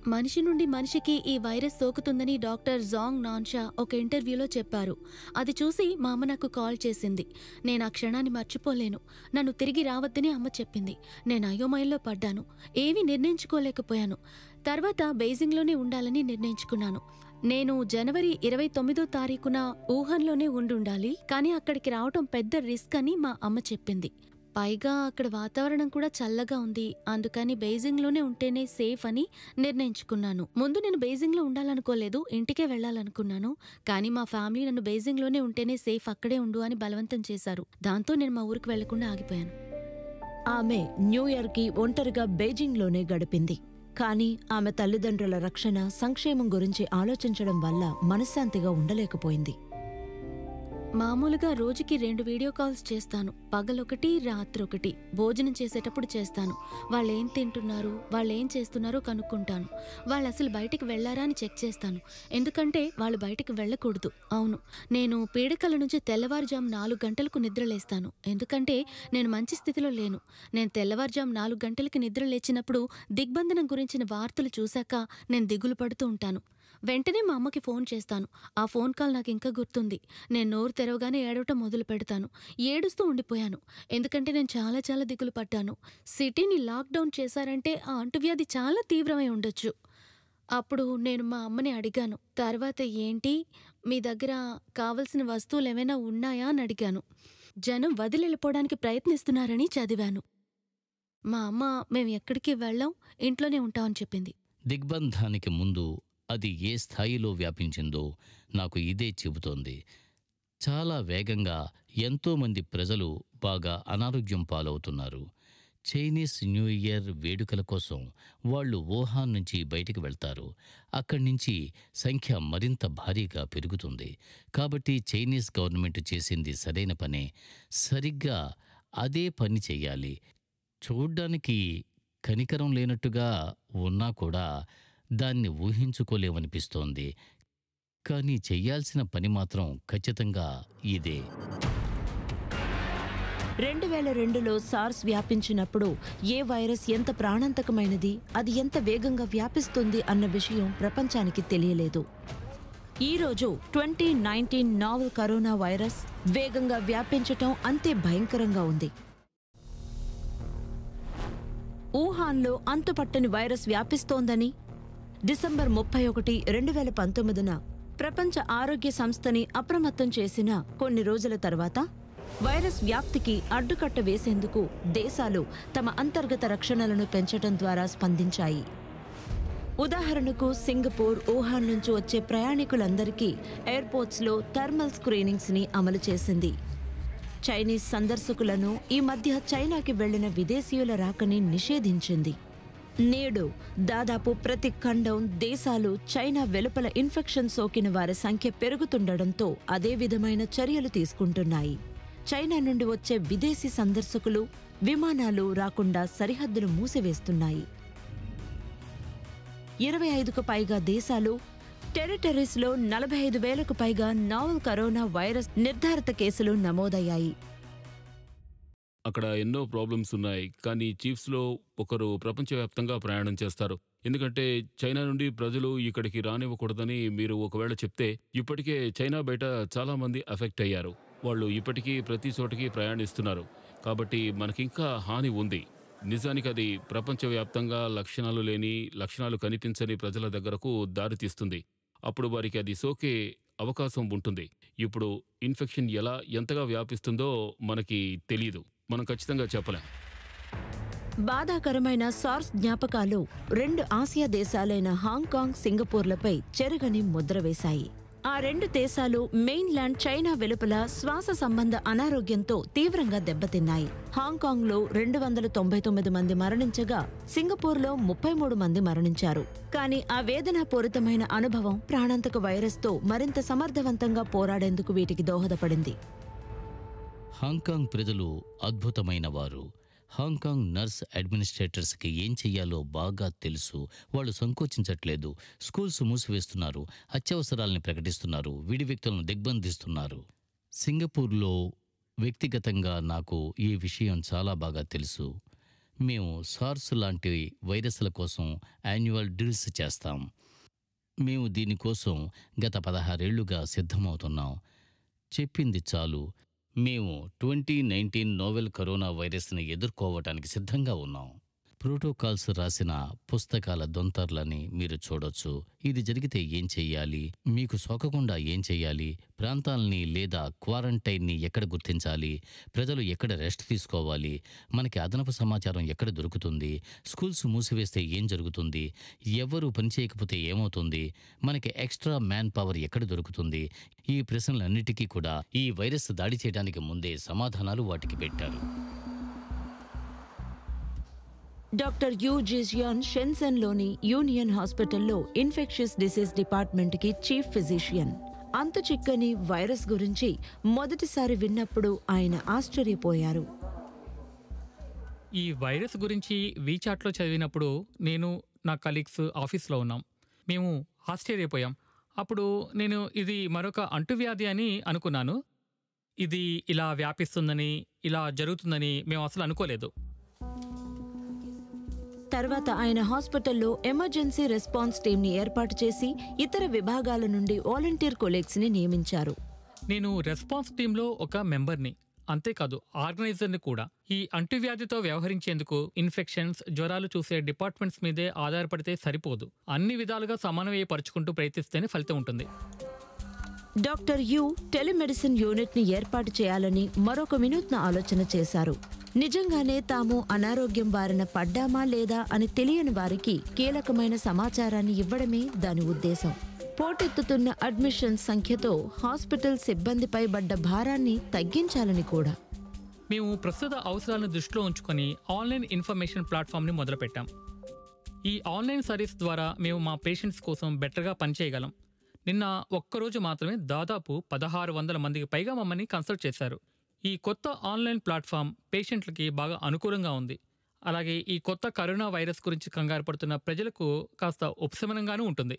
మనిషి నుండి మనిషికి ఈ వైరస్ సోకుతుందని డాక్టర్ జాంగ్ నాన్షా ఒక ఇంటర్వ్యూలో చెప్పారు అది చూసి మా అమ్మ నాకు కాల్ చేసింది నేను ఆ క్షణాన్ని మర్చిపోలేను నన్ను తిరిగి రావద్దని అమ్మ చెప్పింది నేను అయోమయంలో పడ్డాను ఏమీ నిర్ణయించుకోలేకపోయాను తర్వాత బెయిజింగ్లోనే ఉండాలని నిర్ణయించుకున్నాను నేను జనవరి ఇరవై తొమ్మిదో తారీఖున ఊహన్లోనే ఉండుండాలి కానీ అక్కడికి రావటం పెద్ద రిస్క్ అని మా అమ్మ చెప్పింది పైగా అక్కడ వాతావరణం కూడా చల్లగా ఉంది అందుకని బెయిజింగ్లోనే ఉంటేనే సేఫ్ అని నిర్ణయించుకున్నాను ముందు నేను బెయిజింగ్లో ఉండాలనుకోలేదు ఇంటికే వెళ్ళాలనుకున్నాను కానీ మా ఫ్యామిలీ నన్ను బెయిజింగ్లోనే ఉంటేనే సేఫ్ అక్కడే ఉండు అని బలవంతం చేశారు దాంతో నేను మా ఊరికి వెళ్లకుండా ఆగిపోయాను ఆమె న్యూ ఇయర్కి ఒంటరిగా బెయిజింగ్లోనే గడిపింది కానీ ఆమె తల్లిదండ్రుల రక్షణ సంక్షేమం గురించి ఆలోచించడం వల్ల మనశ్శాంతిగా ఉండలేకపోయింది మామూలుగా రోజుకి రెండు వీడియో కాల్స్ చేస్తాను పగలొకటి రాత్రొకటి భోజనం చేసేటప్పుడు చేస్తాను వాళ్ళు ఏం తింటున్నారు వాళ్ళు ఏం చేస్తున్నారో కనుక్కుంటాను వాళ్ళు అసలు బయటికి వెళ్ళారా అని చెక్ చేస్తాను ఎందుకంటే వాళ్ళు బయటికి వెళ్ళకూడదు అవును నేను పీడకల నుంచి తెల్లవారుజాము నాలుగు గంటలకు నిద్రలేస్తాను ఎందుకంటే నేను మంచి స్థితిలో లేను నేను తెల్లవారుజాము నాలుగు గంటలకి నిద్ర లేచినప్పుడు దిగ్బంధనం గురించిన వార్తలు చూశాక నేను దిగులు పడుతూ ఉంటాను వెంటనే మా అమ్మకి ఫోన్ చేస్తాను ఆ ఫోన్ కాల్ నాకు ఇంకా గుర్తుంది నేను నోరు తెరవగానే ఏడవటం మొదలు పెడతాను ఏడుస్తూ ఉండిపోయాను ఎందుకంటే నేను చాలా చాలా దిగులు పడ్డాను సిటీని లాక్డౌన్ చేశారంటే ఆ అంటువ్యాధి చాలా తీవ్రమై ఉండొచ్చు అప్పుడు నేను మా అమ్మని అడిగాను తర్వాత ఏంటి మీ దగ్గర కావలసిన వస్తువులు ఏమైనా ఉన్నాయా అని అడిగాను జనం వదిలిపోవడానికి ప్రయత్నిస్తున్నారని చదివాను మా అమ్మ మేము ఎక్కడికి వెళ్ళాం ఇంట్లోనే ఉంటామని చెప్పింది దిగ్బంధానికి ముందు అది ఏ స్థాయిలో వ్యాపించిందో నాకు ఇదే చెబుతోంది చాలా వేగంగా ఎంతోమంది ప్రజలు బాగా అనారోగ్యం పాలవుతున్నారు చైనీస్ న్యూ ఇయర్ వేడుకల కోసం వాళ్ళు వుహాన్ నుంచి బయటికి వెళ్తారు అక్కడి నుంచి సంఖ్య మరింత భారీగా పెరుగుతుంది కాబట్టి చైనీస్ గవర్నమెంట్ చేసింది సరైన పనే సరిగ్గా అదే పని చెయ్యాలి చూడ్డానికి కనికరం లేనట్టుగా ఉన్నా కూడా దాన్ని ఊహించుకోలేమనిపిస్తోంది కానీ చెయ్యాల్సిన పని మాత్రం ఖచ్చితంగా ఇదే రెండు వేల రెండులో సార్స్ వ్యాపించినప్పుడు ఏ వైరస్ ఎంత ప్రాణాంతకమైనది అది ఎంత వేగంగా వ్యాపిస్తుంది అన్న విషయం ప్రపంచానికి తెలియలేదు ఈ రోజు twenty nineteen novel corona virus వేగంగా వ్యాపించటం అంతే భయంకరంగా ఉంది వుహాన్లో అంతుపట్టని వైరస్ వ్యాపిస్తోందని డిసెంబర్ ముప్పై ఒకటి రెండు వేల పంతొమ్మిదిన ప్రపంచ ఆరోగ్య సంస్థని అప్రమత్తం చేసిన కొన్ని రోజుల తర్వాత వైరస్ వ్యాప్తికి అడ్డుకట్ట వేసేందుకు దేశాలు తమ అంతర్గత రక్షణలను పెంచడం ద్వారా స్పందించాయి ఉదాహరణకు సింగపూర్ వుహాన్ నుంచి వచ్చే ప్రయాణికులందరికీ ఎయిర్పోర్ట్స్లో థర్మల్ స్క్రీనింగ్స్ని అమలు చేసింది చైనీస్ సందర్శకులను ఈ మధ్య చైనాకి వెళ్లిన విదేశీయుల రాకని నిషేధించింది నేడు దాదాపు ప్రతి ఖండం దేశాలు చైనా వెలుపల ఇన్ఫెక్షన్ సోకిన వారి సంఖ్య పెరుగుతుండటంతో అదే విధమైన చర్యలు తీసుకుంటున్నాయి చైనా నుండి వచ్చే విదేశీ సందర్శకులు విమానాలు రాకుండా సరిహద్దులు మూసివేస్తున్నాయి ఇరవై ఐదుకు పైగా దేశాలు టెరిటరీస్లో నలభై ఐదు వేలకు పైగా నావల్ కరోనా వైరస్ నిర్ధారిత కేసులు నమోదయ్యాయి అక్కడ ఎన్నో ప్రాబ్లమ్స్ ఉన్నాయి కానీ చీఫ్స్లో ఒకరు ప్రపంచవ్యాప్తంగా ప్రయాణం చేస్తారు ఎందుకంటే చైనా నుండి ప్రజలు ఇక్కడికి రానివ్వకూడదని మీరు ఒకవేళ చెప్తే ఇప్పటికే చైనా బయట చాలా మంది అఫెక్ట్ అయ్యారు వాళ్ళు ఇప్పటికీ ప్రతి చోటకి ప్రయాణిస్తున్నారు కాబట్టి మనకింకా హాని ఉంది నిజానికి అది ప్రపంచవ్యాప్తంగా లక్షణాలు లేని లక్షణాలు కనిపించని ప్రజల దగ్గరకు దారితీస్తుంది అప్పుడు వారికి అది సోకే అవకాశం ఉంటుంది ఇప్పుడు ఇన్ఫెక్షన్ ఎలా ఎంతగా వ్యాపిస్తుందో మనకి తెలియదు మనం ఖచ్చితంగా చెప్పలేం బాధాకరమైన సార్స్ జ్ఞాపకాలు రెండు ఆసియా దేశాలైన హాంకాంగ్ సింగపూర్లపై చెరగని ముద్ర వేశాయి ఆ రెండు దేశాలు మెయిన్లాండ్ చైనా వెలుపల శ్వాస సంబంధ అనారోగ్యంతో తీవ్రంగా దెబ్బతిన్నాయి హాంకాంగ్లో రెండు వందల తొంభై తొమ్మిది మంది మరణించగా సింగపూర్లో ముప్పై మూడు మంది మరణించారు కానీ ఆ వేదనాపూరితమైన అనుభవం ప్రాణాంతక వైరస్తో మరింత సమర్థవంతంగా పోరాడేందుకు వీటికి దోహదపడింది హాంకాంగ్ ప్రజలు అద్భుతమైన వారు హాంకాంగ్ నర్స్ అడ్మినిస్ట్రేటర్స్కి ఏం చెయ్యాలో బాగా తెలుసు వాళ్ళు సంకోచించట్లేదు స్కూల్స్ మూసివేస్తున్నారు అత్యవసరాల్ని ప్రకటిస్తున్నారు విడి వ్యక్తులను దిగ్బంధిస్తున్నారు సింగపూర్లో వ్యక్తిగతంగా నాకు ఈ విషయం చాలా బాగా తెలుసు మేము సార్స్ లాంటి వైరస్ల కోసం యాన్యువల్ డ్రిల్స్ చేస్తాం మేము దీనికోసం గత పదహారేళ్లుగా సిద్ధమవుతున్నాం చెప్పింది చాలు మేము ట్వంటీ నైన్టీన్ నోవెల్ కరోనా వైరస్ని ఎదుర్కోవటానికి సిద్ధంగా ఉన్నాం ప్రోటోకాల్స్ రాసిన పుస్తకాల దొంతర్లని మీరు చూడొచ్చు ఇది జరిగితే ఏం చెయ్యాలి మీకు సోకకుండా ఏం చెయ్యాలి ప్రాంతాల్ని లేదా క్వారంటైన్ని ఎక్కడ గుర్తించాలి ప్రజలు ఎక్కడ రెస్ట్ తీసుకోవాలి మనకి అదనపు సమాచారం ఎక్కడ దొరుకుతుంది స్కూల్స్ మూసివేస్తే ఏం జరుగుతుంది ఎవరు పనిచేయకపోతే ఏమవుతుంది మనకి ఎక్స్ట్రా మ్యాన్ పవర్ ఎక్కడ దొరుకుతుంది ఈ ప్రశ్నలన్నిటికీ కూడా ఈ వైరస్ దాడి చేయడానికి ముందే సమాధానాలు వాటికి పెట్టారు డాక్టర్ యూ జిజియాన్ షెన్సన్లోని యూనియన్ హాస్పిటల్లో ఇన్ఫెక్షస్ డిసీజ్ డిపార్ట్మెంట్కి చీఫ్ ఫిజిషియన్ అంతు చిక్కని వైరస్ గురించి మొదటిసారి విన్నప్పుడు ఆయన ఆశ్చర్యపోయారు ఈ వైరస్ గురించి వీచాట్లో చదివినప్పుడు నేను నా కలీగ్స్ ఆఫీస్లో ఉన్నాం మేము ఆశ్చర్యపోయాం అప్పుడు నేను ఇది మరొక అంటువ్యాధి అని అనుకున్నాను ఇది ఇలా వ్యాపిస్తుందని ఇలా జరుగుతుందని మేము అసలు అనుకోలేదు తర్వాత ఆయన హాస్పిటల్లో ఎమర్జెన్సీ రెస్పాన్స్ టీంని ఏర్పాటు చేసి ఇతర విభాగాల నుండి వాలంటీర్ కొలీగ్స్ని నియమించారు నేను రెస్పాన్స్ టీంలో ఒక మెంబర్ని అంతేకాదు ఆర్గనైజర్ని కూడా ఈ అంటువ్యాధితో వ్యవహరించేందుకు ఇన్ఫెక్షన్స్ జ్వరాలు చూసే డిపార్ట్మెంట్స్ మీదే ఆధారపడితే సరిపోదు అన్ని విధాలుగా సమన్వయపరుచుకుంటూ ప్రయత్నిస్తేనే ఫలితం ఉంటుంది డాక్టర్ యు టెలిమెడిసిన్ యూనిట్ ని ఏర్పాటు చేయాలని మరొక వినూత్న ఆలోచన చేశారు నిజంగానే తాము అనారోగ్యం బారిన పడ్డామా లేదా అని తెలియని వారికి కీలకమైన సమాచారాన్ని ఇవ్వడమే దాని ఉద్దేశం పోటెత్తుతున్న అడ్మిషన్స్ సంఖ్యతో హాస్పిటల్ సిబ్బందిపై పడ్డ భారాన్ని తగ్గించాలని కూడా మేము ప్రస్తుత అవసరాలను దృష్టిలో ఉంచుకొని ఆన్లైన్ ఇన్ఫర్మేషన్ ప్లాట్ఫామ్ని మొదలుపెట్టాం ఈ ఆన్లైన్ సర్వీస్ ద్వారా మేము మా పేషెంట్స్ కోసం బెటర్గా పనిచేయగలం నిన్న ఒక్కరోజు మాత్రమే దాదాపు పదహారు వందల మందికి పైగా మమ్మల్ని కన్సల్ట్ చేశారు ఈ కొత్త ఆన్లైన్ ప్లాట్ఫామ్ పేషెంట్లకి బాగా అనుకూలంగా ఉంది అలాగే ఈ కొత్త కరోనా వైరస్ గురించి కంగారు పడుతున్న ప్రజలకు కాస్త ఉపశమనంగానూ ఉంటుంది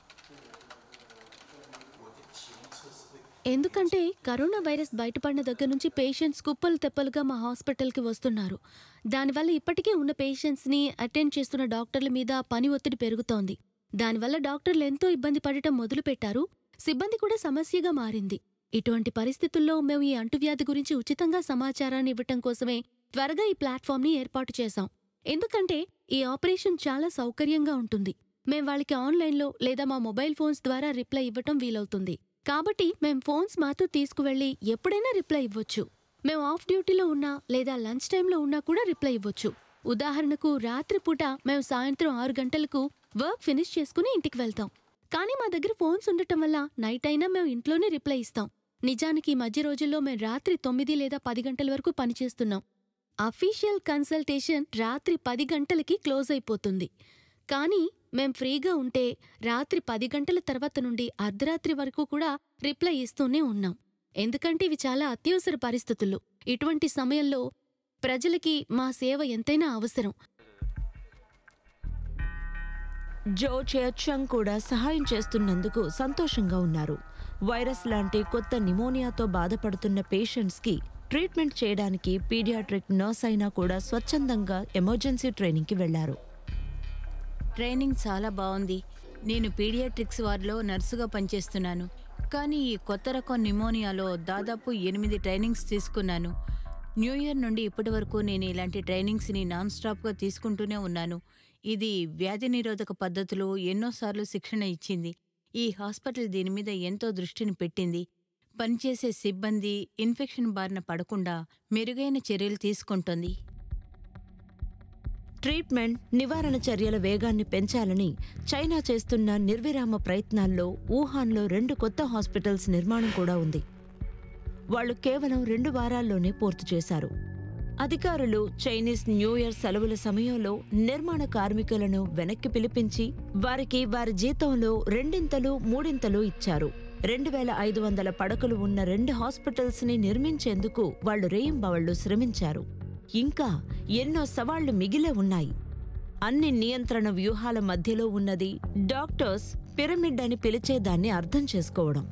ఎందుకంటే కరోనా వైరస్ బయటపడిన దగ్గర నుంచి పేషెంట్స్ కుప్పలు తెప్పలుగా మా హాస్పిటల్కి వస్తున్నారు దానివల్ల ఇప్పటికే ఉన్న పేషెంట్స్ని అటెండ్ చేస్తున్న డాక్టర్ల మీద పని ఒత్తిడి పెరుగుతోంది దానివల్ల డాక్టర్లు ఎంతో ఇబ్బంది పడటం మొదలుపెట్టారు సిబ్బంది కూడా సమస్యగా మారింది ఇటువంటి పరిస్థితుల్లో మేము ఈ అంటువ్యాధి గురించి ఉచితంగా సమాచారాన్ని ఇవ్వటం కోసమే త్వరగా ఈ ప్లాట్ఫామ్ని ఏర్పాటు చేశాం ఎందుకంటే ఈ ఆపరేషన్ చాలా సౌకర్యంగా ఉంటుంది మేం వాళ్ళకి ఆన్లైన్లో లేదా మా మొబైల్ ఫోన్స్ ద్వారా రిప్లై ఇవ్వటం వీలవుతుంది కాబట్టి మేం ఫోన్స్ మాతో తీసుకువెళ్ళి ఎప్పుడైనా రిప్లై ఇవ్వొచ్చు మేం ఆఫ్ డ్యూటీలో ఉన్నా లేదా లంచ్ టైంలో ఉన్నా కూడా రిప్లై ఇవ్వొచ్చు ఉదాహరణకు రాత్రిపూట మేము సాయంత్రం ఆరు గంటలకు వర్క్ ఫినిష్ చేసుకుని ఇంటికి వెళ్తాం కానీ మా దగ్గర ఫోన్స్ ఉండటం వల్ల నైట్ అయినా మేము ఇంట్లోనే రిప్లై ఇస్తాం నిజానికి ఈ మధ్య రోజుల్లో మేం రాత్రి తొమ్మిది లేదా పది గంటల వరకు పనిచేస్తున్నాం అఫీషియల్ కన్సల్టేషన్ రాత్రి పది గంటలకి క్లోజ్ అయిపోతుంది కానీ మేం ఫ్రీగా ఉంటే రాత్రి పది గంటల తర్వాత నుండి అర్ధరాత్రి వరకు కూడా రిప్లై ఇస్తూనే ఉన్నాం ఎందుకంటే ఇవి చాలా అత్యవసర పరిస్థితులు ఇటువంటి సమయంలో ప్రజలకి మా సేవ ఎంతైనా అవసరం జో చేచంగ్ కూడా సహాయం చేస్తున్నందుకు సంతోషంగా ఉన్నారు వైరస్ లాంటి కొత్త నిమోనియాతో బాధపడుతున్న పేషెంట్స్కి ట్రీట్మెంట్ చేయడానికి పీడియాట్రిక్ నర్స్ అయినా కూడా స్వచ్ఛందంగా ఎమర్జెన్సీ ట్రైనింగ్కి వెళ్లారు ట్రైనింగ్ చాలా బాగుంది నేను పీడియాట్రిక్స్ వార్డులో నర్సుగా పనిచేస్తున్నాను కానీ ఈ కొత్త రకం నిమోనియాలో దాదాపు ఎనిమిది ట్రైనింగ్స్ తీసుకున్నాను న్యూ ఇయర్ నుండి ఇప్పటి వరకు నేను ఇలాంటి ట్రైనింగ్స్ని నాన్ స్టాప్గా తీసుకుంటూనే ఉన్నాను ఇది వ్యాధి నిరోధక పద్ధతులు ఎన్నోసార్లు శిక్షణ ఇచ్చింది ఈ హాస్పిటల్ దీని మీద ఎంతో దృష్టిని పెట్టింది పనిచేసే సిబ్బంది ఇన్ఫెక్షన్ బారిన పడకుండా మెరుగైన చర్యలు తీసుకుంటుంది ట్రీట్మెంట్ నివారణ చర్యల వేగాన్ని పెంచాలని చైనా చేస్తున్న నిర్విరామ ప్రయత్నాల్లో వుహాన్లో రెండు కొత్త హాస్పిటల్స్ నిర్మాణం కూడా ఉంది వాళ్ళు కేవలం రెండు వారాల్లోనే పూర్తి చేశారు అధికారులు చైనీస్ న్యూ ఇయర్ సెలవుల సమయంలో నిర్మాణ కార్మికులను వెనక్కి పిలిపించి వారికి వారి జీతంలో రెండింతలు మూడింతలు ఇచ్చారు రెండు వేల ఐదు వందల పడకలు ఉన్న రెండు హాస్పిటల్స్ ని నిర్మించేందుకు వాళ్లు రేయింబవళ్లు శ్రమించారు ఇంకా ఎన్నో సవాళ్లు మిగిలే ఉన్నాయి అన్ని నియంత్రణ వ్యూహాల మధ్యలో ఉన్నది డాక్టర్స్ పిరమిడ్ అని పిలిచేదాన్ని అర్థం చేసుకోవడం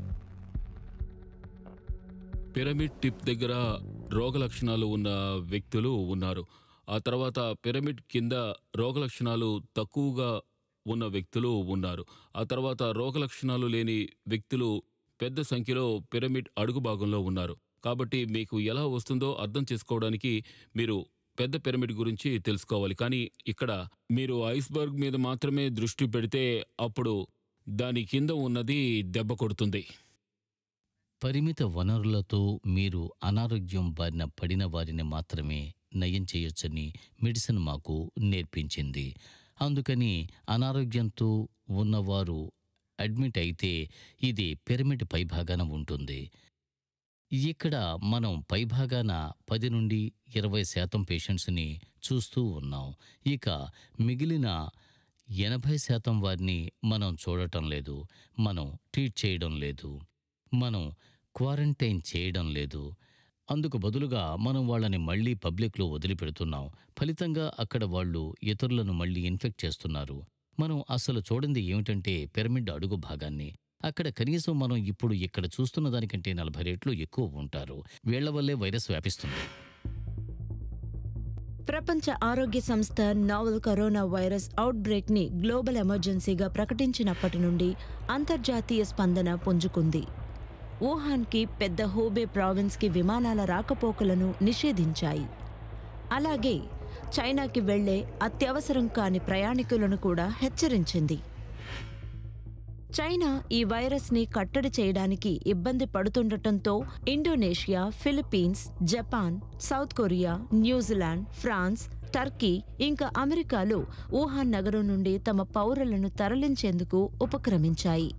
పిరమిడ్ టిప్ దగ్గర రోగ లక్షణాలు ఉన్న వ్యక్తులు ఉన్నారు ఆ తర్వాత పిరమిడ్ కింద రోగలక్షణాలు తక్కువగా ఉన్న వ్యక్తులు ఉన్నారు ఆ తర్వాత రోగలక్షణాలు లేని వ్యక్తులు పెద్ద సంఖ్యలో పిరమిడ్ అడుగు భాగంలో ఉన్నారు కాబట్టి మీకు ఎలా వస్తుందో అర్థం చేసుకోవడానికి మీరు పెద్ద పిరమిడ్ గురించి తెలుసుకోవాలి కానీ ఇక్కడ మీరు ఐస్బర్గ్ మీద మాత్రమే దృష్టి పెడితే అప్పుడు దాని కింద ఉన్నది దెబ్బ కొడుతుంది పరిమిత వనరులతో మీరు అనారోగ్యం బారిన పడిన వారిని మాత్రమే నయం చేయొచ్చని మెడిసిన్ మాకు నేర్పించింది అందుకని అనారోగ్యంతో ఉన్నవారు అడ్మిట్ అయితే ఇది పిరమిడ్ పైభాగాన ఉంటుంది ఇక్కడ మనం పైభాగాన పది నుండి ఇరవై శాతం పేషెంట్స్ని చూస్తూ ఉన్నాం ఇక మిగిలిన ఎనభై శాతం వారిని మనం చూడటం లేదు మనం ట్రీట్ చేయడం లేదు మనం క్వారంటైన్ చేయడం లేదు అందుకు బదులుగా మనం వాళ్ళని మళ్ళీ పబ్లిక్లో వదిలిపెడుతున్నాం ఫలితంగా అక్కడ వాళ్ళు ఇతరులను మళ్ళీ ఇన్ఫెక్ట్ చేస్తున్నారు మనం అసలు చూడండి ఏమిటంటే పిరమిడ్ అడుగు భాగాన్ని అక్కడ కనీసం మనం ఇప్పుడు ఇక్కడ చూస్తున్న దానికంటే నలభై రెట్లు ఎక్కువ ఉంటారు వీళ్ల వల్లే వైరస్ వ్యాపిస్తుంది ప్రపంచ ఆరోగ్య సంస్థ నావల్ కరోనా వైరస్ అవుట్బ్రేక్ ని గ్లోబల్ ఎమర్జెన్సీగా ప్రకటించినప్పటి నుండి అంతర్జాతీయ స్పందన పుంజుకుంది వుహాన్కి పెద్ద హోబే ప్రావిన్స్కి విమానాల రాకపోకలను నిషేధించాయి అలాగే చైనాకి వెళ్లే అత్యవసరం కాని ప్రయాణికులను కూడా హెచ్చరించింది చైనా ఈ వైరస్ని కట్టడి చేయడానికి ఇబ్బంది పడుతుండటంతో Indonesia Philippines Japan South Korea New Zealand France Turkey ఇంకా అమెరికాలు వుహాన్ నగరం నుండి తమ పౌరులను తరలించేందుకు ఉపక్రమించాయి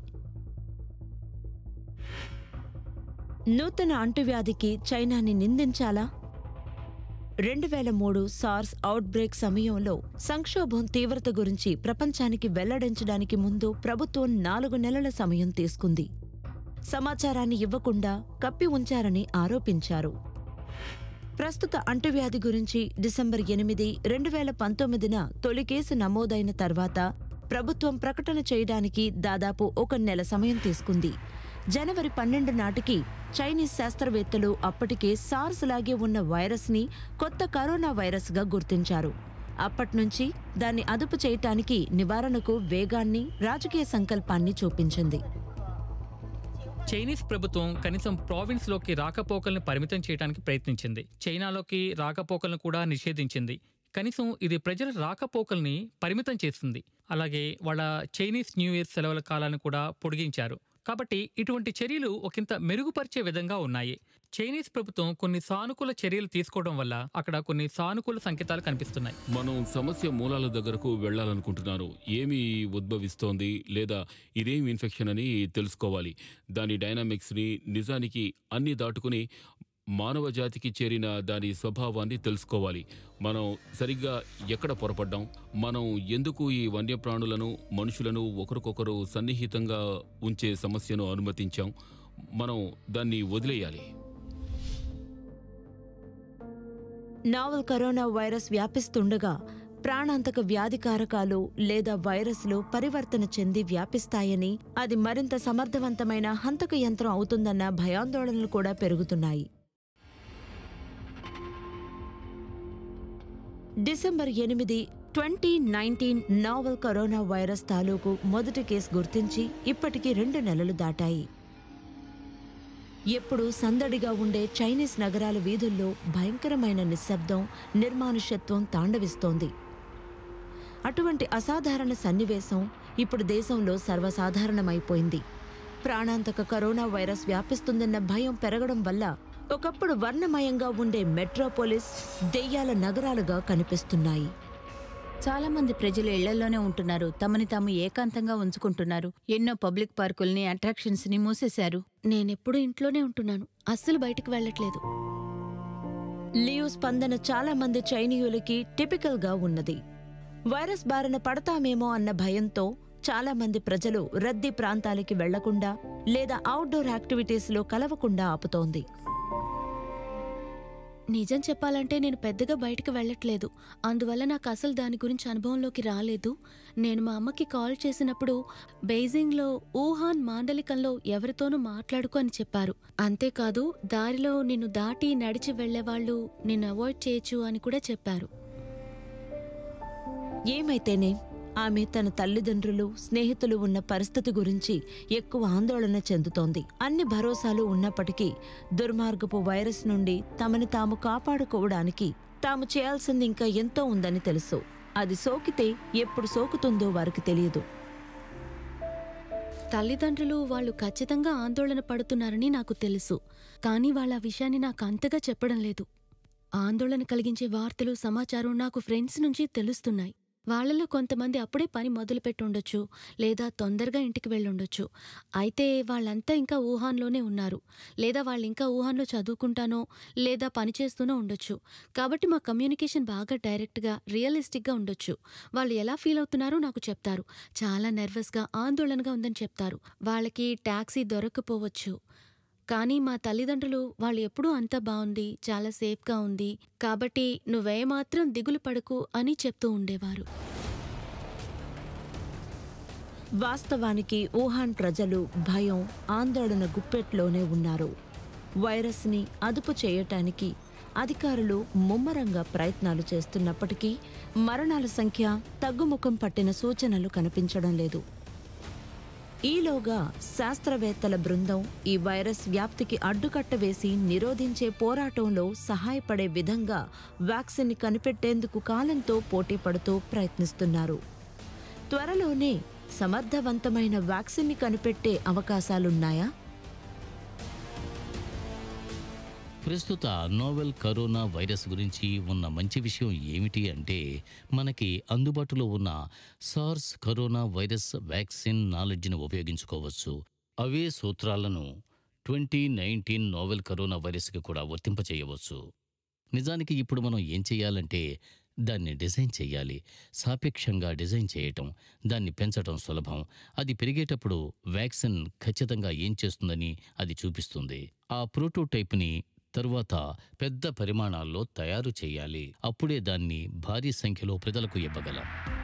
నూతన అంటువ్యాధికి చైనాని నిందించాలా రెండు వేల మూడు సార్స్ అవుట్బ్రేక్ సమయంలో సంక్షోభం తీవ్రత గురించి ప్రపంచానికి వెల్లడించడానికి ముందు ప్రభుత్వం నాలుగు నెలల సమయం తీసుకుంది సమాచారాన్ని ఇవ్వకుండా కప్పి ఉంచారని ఆరోపించారు ప్రస్తుత అంటువ్యాధి గురించి డిసెంబర్ ఎనిమిది రెండు వేల పంతొమ్మిదిన తొలి కేసు నమోదైన తర్వాత ప్రభుత్వం ప్రకటన చేయడానికి దాదాపు ఒక నెల సమయం తీసుకుంది జనవరి పన్నెండు నాటికి చైనీస్ శాస్త్రవేత్తలు అప్పటికే సార్స్ లాగే ఉన్న వైరస్ని కొత్త కరోనా వైరస్గా గుర్తించారు అప్పట్నుంచి దాన్ని అదుపు చేయటానికి నివారణకు వేగాన్ని రాజకీయ సంకల్పాన్ని చూపించింది చైనీస్ ప్రభుత్వం కనీసం ప్రావిన్స్లోకి రాకపోకలను పరిమితం చేయడానికి ప్రయత్నించింది చైనాలోకి రాకపోకలను కూడా నిషేధించింది కనీసం ఇది ప్రజల రాకపోకల్ని పరిమితం చేస్తుంది అలాగే వాళ్ళ చైనీస్ న్యూ ఇయర్ సెలవుల కాలాన్ని కూడా పొడిగించారు కాబట్టి ఇటువంటి చర్యలు ఒకంత మెరుగుపరిచే విధంగా ఉన్నాయి చైనీస్ ప్రభుత్వం కొన్ని సానుకూల చర్యలు తీసుకోవడం వల్ల అక్కడ కొన్ని సానుకూల సంకేతాలు కనిపిస్తున్నాయి మనం సమస్య మూలాల దగ్గరకు వెళ్ళాలనుకుంటున్నారు ఏమి ఉద్భవిస్తోంది లేదా ఇదేం ఇన్ఫెక్షన్ అని తెలుసుకోవాలి దాని డైనామిక్స్ని నిజానికి అన్ని దాటుకుని మానవ జాతికి చేరిన దాని స్వభావాన్ని తెలుసుకోవాలి మనం సరిగ్గా ఎక్కడ పొరపడ్డాం మనం ఎందుకు ఈ వన్యప్రాణులను మనుషులను ఒకరికొకరు సన్నిహితంగా ఉంచే సమస్యను అనుమతించాం మనం దాన్ని వదిలేయాలి నావల్ కరోనా వైరస్ వ్యాపిస్తుండగా ప్రాణాంతక వ్యాధికారకాలు లేదా వైరస్లు పరివర్తన చెంది వ్యాపిస్తాయని అది మరింత సమర్థవంతమైన హంతక యంత్రం అవుతుందన్న భయాందోళనలు కూడా పెరుగుతున్నాయి డిసెంబర్ ఎనిమిది twenty nineteen novel corona virus తాలూకు మొదటి కేసు గుర్తించి ఇప్పటికి రెండు నెలలు దాటాయి ఎప్పుడు సందడిగా ఉండే చైనీస్ నగరాల వీధుల్లో భయంకరమైన నిశ్శబ్దం నిర్మానుష్యత్వం తాండవిస్తోంది అటువంటి అసాధారణ సన్నివేశం ఇప్పుడు దేశంలో సర్వసాధారణమైపోయింది ప్రాణాంతక కరోనా వైరస్ వ్యాపిస్తుందన్న భయం పెరగడం వల్ల ఒకప్పుడు వర్ణమయంగా ఉండే మెట్రోపోలిస్ దెయ్యాల నగరాలుగా కనిపిస్తున్నాయి చాలా మంది ప్రజలు ఇళ్లలోనే ఉంటున్నారు తమని తాము ఏకాంతంగా ఉంచుకుంటున్నారు ఎన్నో పబ్లిక్ పార్కుల్ని అట్రాక్షన్స్ ని మూసేశారు నేనెప్పుడు ఇంట్లోనే ఉంటున్నాను అస్సలు బయటికి వెళ్ళట్లేదు లియో స్పందన చాలా మంది చైనీయులకి టిపికల్ గా ఉన్నది వైరస్ బారిన పడతామేమో అన్న భయంతో చాలా మంది ప్రజలు రద్దీ ప్రాంతాలకి వెళ్లకుండా లేదా అవుట్డోర్ యాక్టివిటీస్లో కలవకుండా ఆపుతోంది నిజం చెప్పాలంటే నేను పెద్దగా బయటికి వెళ్ళట్లేదు అందువల్ల నాకు అసలు దాని గురించి అనుభవంలోకి రాలేదు నేను మా అమ్మకి కాల్ చేసినప్పుడు బెయిజింగ్లో వుహాన్ మాండలికంలో ఎవరితోనూ మాట్లాడుకో అని చెప్పారు అంతేకాదు దారిలో నిన్ను దాటి నడిచి వెళ్లేవాళ్ళు నిన్ను అవాయిడ్ చేయొచ్చు అని కూడా చెప్పారు ఏమైతేనే ఆమె తన తల్లిదండ్రులు స్నేహితులు ఉన్న పరిస్థితి గురించి ఎక్కువ ఆందోళన చెందుతోంది అన్ని భరోసాలు ఉన్నప్పటికీ దుర్మార్గపు వైరస్ నుండి తమని తాము కాపాడుకోవడానికి తాము చేయాల్సింది ఇంకా ఎంతో ఉందని తెలుసు అది సోకితే ఎప్పుడు సోకుతుందో వారికి తెలియదు తల్లిదండ్రులు వాళ్ళు ఖచ్చితంగా ఆందోళన పడుతున్నారని నాకు తెలుసు కానీ వాళ్ళ ఆ విషయాన్ని నాకు అంతగా చెప్పడం లేదు ఆందోళన కలిగించే వార్తలు సమాచారం నాకు ఫ్రెండ్స్ నుంచి తెలుస్తున్నాయి వాళ్ళలో కొంతమంది అప్పుడే పని మొదలుపెట్టి ఉండొచ్చు లేదా తొందరగా ఇంటికి వెళ్ళుండొచ్చు అయితే వాళ్ళంతా ఇంకా ఊహాన్లోనే ఉన్నారు లేదా వాళ్ళు ఇంకా ఊహాన్లో చదువుకుంటానో లేదా పని చేస్తూనో ఉండొచ్చు కాబట్టి మా కమ్యూనికేషన్ బాగా డైరెక్ట్గా రియలిస్టిక్గా ఉండొచ్చు వాళ్ళు ఎలా ఫీల్ అవుతున్నారో నాకు చెప్తారు చాలా నర్వస్గా ఆందోళనగా ఉందని చెప్తారు వాళ్ళకి టాక్సీ దొరక్కపోవచ్చు కానీ మా తల్లిదండ్రులు వాళ్ళు ఎప్పుడూ అంతా బాగుంది చాలా సేఫ్గా ఉంది కాబట్టి నువ్వేమాత్రం దిగులు పడకు అని చెప్తూ ఉండేవారు వాస్తవానికి వుహాన్ ప్రజలు భయం ఆందోళన గుప్పెట్లోనే ఉన్నారు వైరస్ని అదుపు చేయటానికి అధికారులు ముమ్మరంగా ప్రయత్నాలు చేస్తున్నప్పటికీ మరణాల సంఖ్య తగ్గుముఖం పట్టిన సూచనలు కనిపించడం లేదు ఈలోగా శాస్త్రవేత్తల బృందం ఈ వైరస్ వ్యాప్తికి అడ్డుకట్ట వేసి నిరోధించే పోరాటంలో సహాయపడే విధంగా వ్యాక్సిన్ని కనిపెట్టేందుకు కాలంతో పోటీ పడుతూ ప్రయత్నిస్తున్నారు త్వరలోనే సమర్థవంతమైన వ్యాక్సిన్ని కనిపెట్టే అవకాశాలున్నాయా ప్రస్తుత నోవెల్ కరోనా వైరస్ గురించి ఉన్న మంచి విషయం ఏమిటి అంటే మనకి అందుబాటులో ఉన్న సార్స్ కరోనా వైరస్ వ్యాక్సిన్ నాలెడ్జ్ని ఉపయోగించుకోవచ్చు అవే సూత్రాలను ట్వంటీ నైన్టీన్ నోవెల్ కరోనా వైరస్కి కూడా వర్తింపచేయవచ్చు నిజానికి ఇప్పుడు మనం ఏం చేయాలంటే దాన్ని డిజైన్ చేయాలి సాపేక్షంగా డిజైన్ చేయటం దాన్ని పెంచటం సులభం అది పెరిగేటప్పుడు వ్యాక్సిన్ ఖచ్చితంగా ఏం చేస్తుందని అది చూపిస్తుంది ఆ ప్రోటోటైప్ని తరువాత పెద్ద పరిమాణాల్లో తయారు చేయాలి అప్పుడే దాన్ని భారీ సంఖ్యలో ప్రజలకు ఇవ్వగలం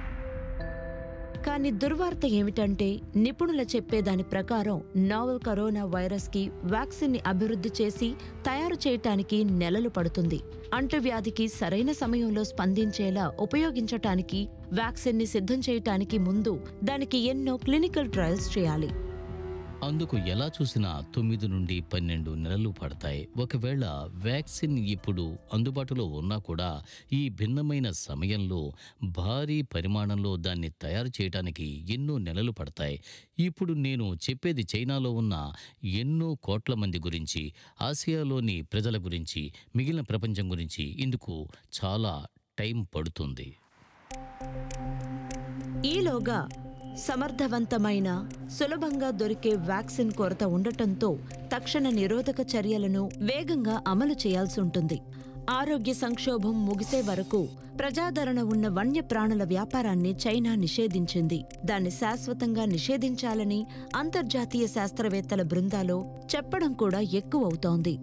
కానీ దుర్వార్త ఏమిటంటే నిపుణుల చెప్పేదాని ప్రకారం నావెల్ కరోనా వైరస్కి వ్యాక్సిన్ని అభివృద్ధి చేసి తయారు చేయటానికి నెలలు పడుతుంది అంటువ్యాధికి సరైన సమయంలో స్పందించేలా ఉపయోగించటానికి వ్యాక్సిన్ని సిద్ధం చేయటానికి ముందు దానికి ఎన్నో క్లినికల్ ట్రయల్స్ చేయాలి అందుకు ఎలా చూసినా తొమ్మిది నుండి పన్నెండు నెలలు పడతాయి ఒకవేళ వ్యాక్సిన్ ఇప్పుడు అందుబాటులో ఉన్నా కూడా ఈ భిన్నమైన సమయంలో భారీ పరిమాణంలో దాన్ని తయారు చేయడానికి ఎన్నో నెలలు పడతాయి ఇప్పుడు నేను చెప్పేది చైనాలో ఉన్న ఎన్నో కోట్ల మంది గురించి ఆసియాలోని ప్రజల గురించి మిగిలిన ప్రపంచం గురించి ఇందుకు చాలా టైం పడుతుంది ఈలోగా సమర్థవంతమైన సులభంగా దొరికే వ్యాక్సిన్ కొరత ఉండటంతో తక్షణ నిరోధక చర్యలను వేగంగా అమలు చేయాల్సి ఉంటుంది ఆరోగ్య సంక్షోభం ముగిసే వరకు ప్రజాదరణ ఉన్న వన్యప్రాణుల వ్యాపారాన్ని చైనా నిషేధించింది దాన్ని శాశ్వతంగా నిషేధించాలని అంతర్జాతీయ శాస్త్రవేత్తల బృందాలో చెప్పడం కూడా ఎక్కువవుతోంది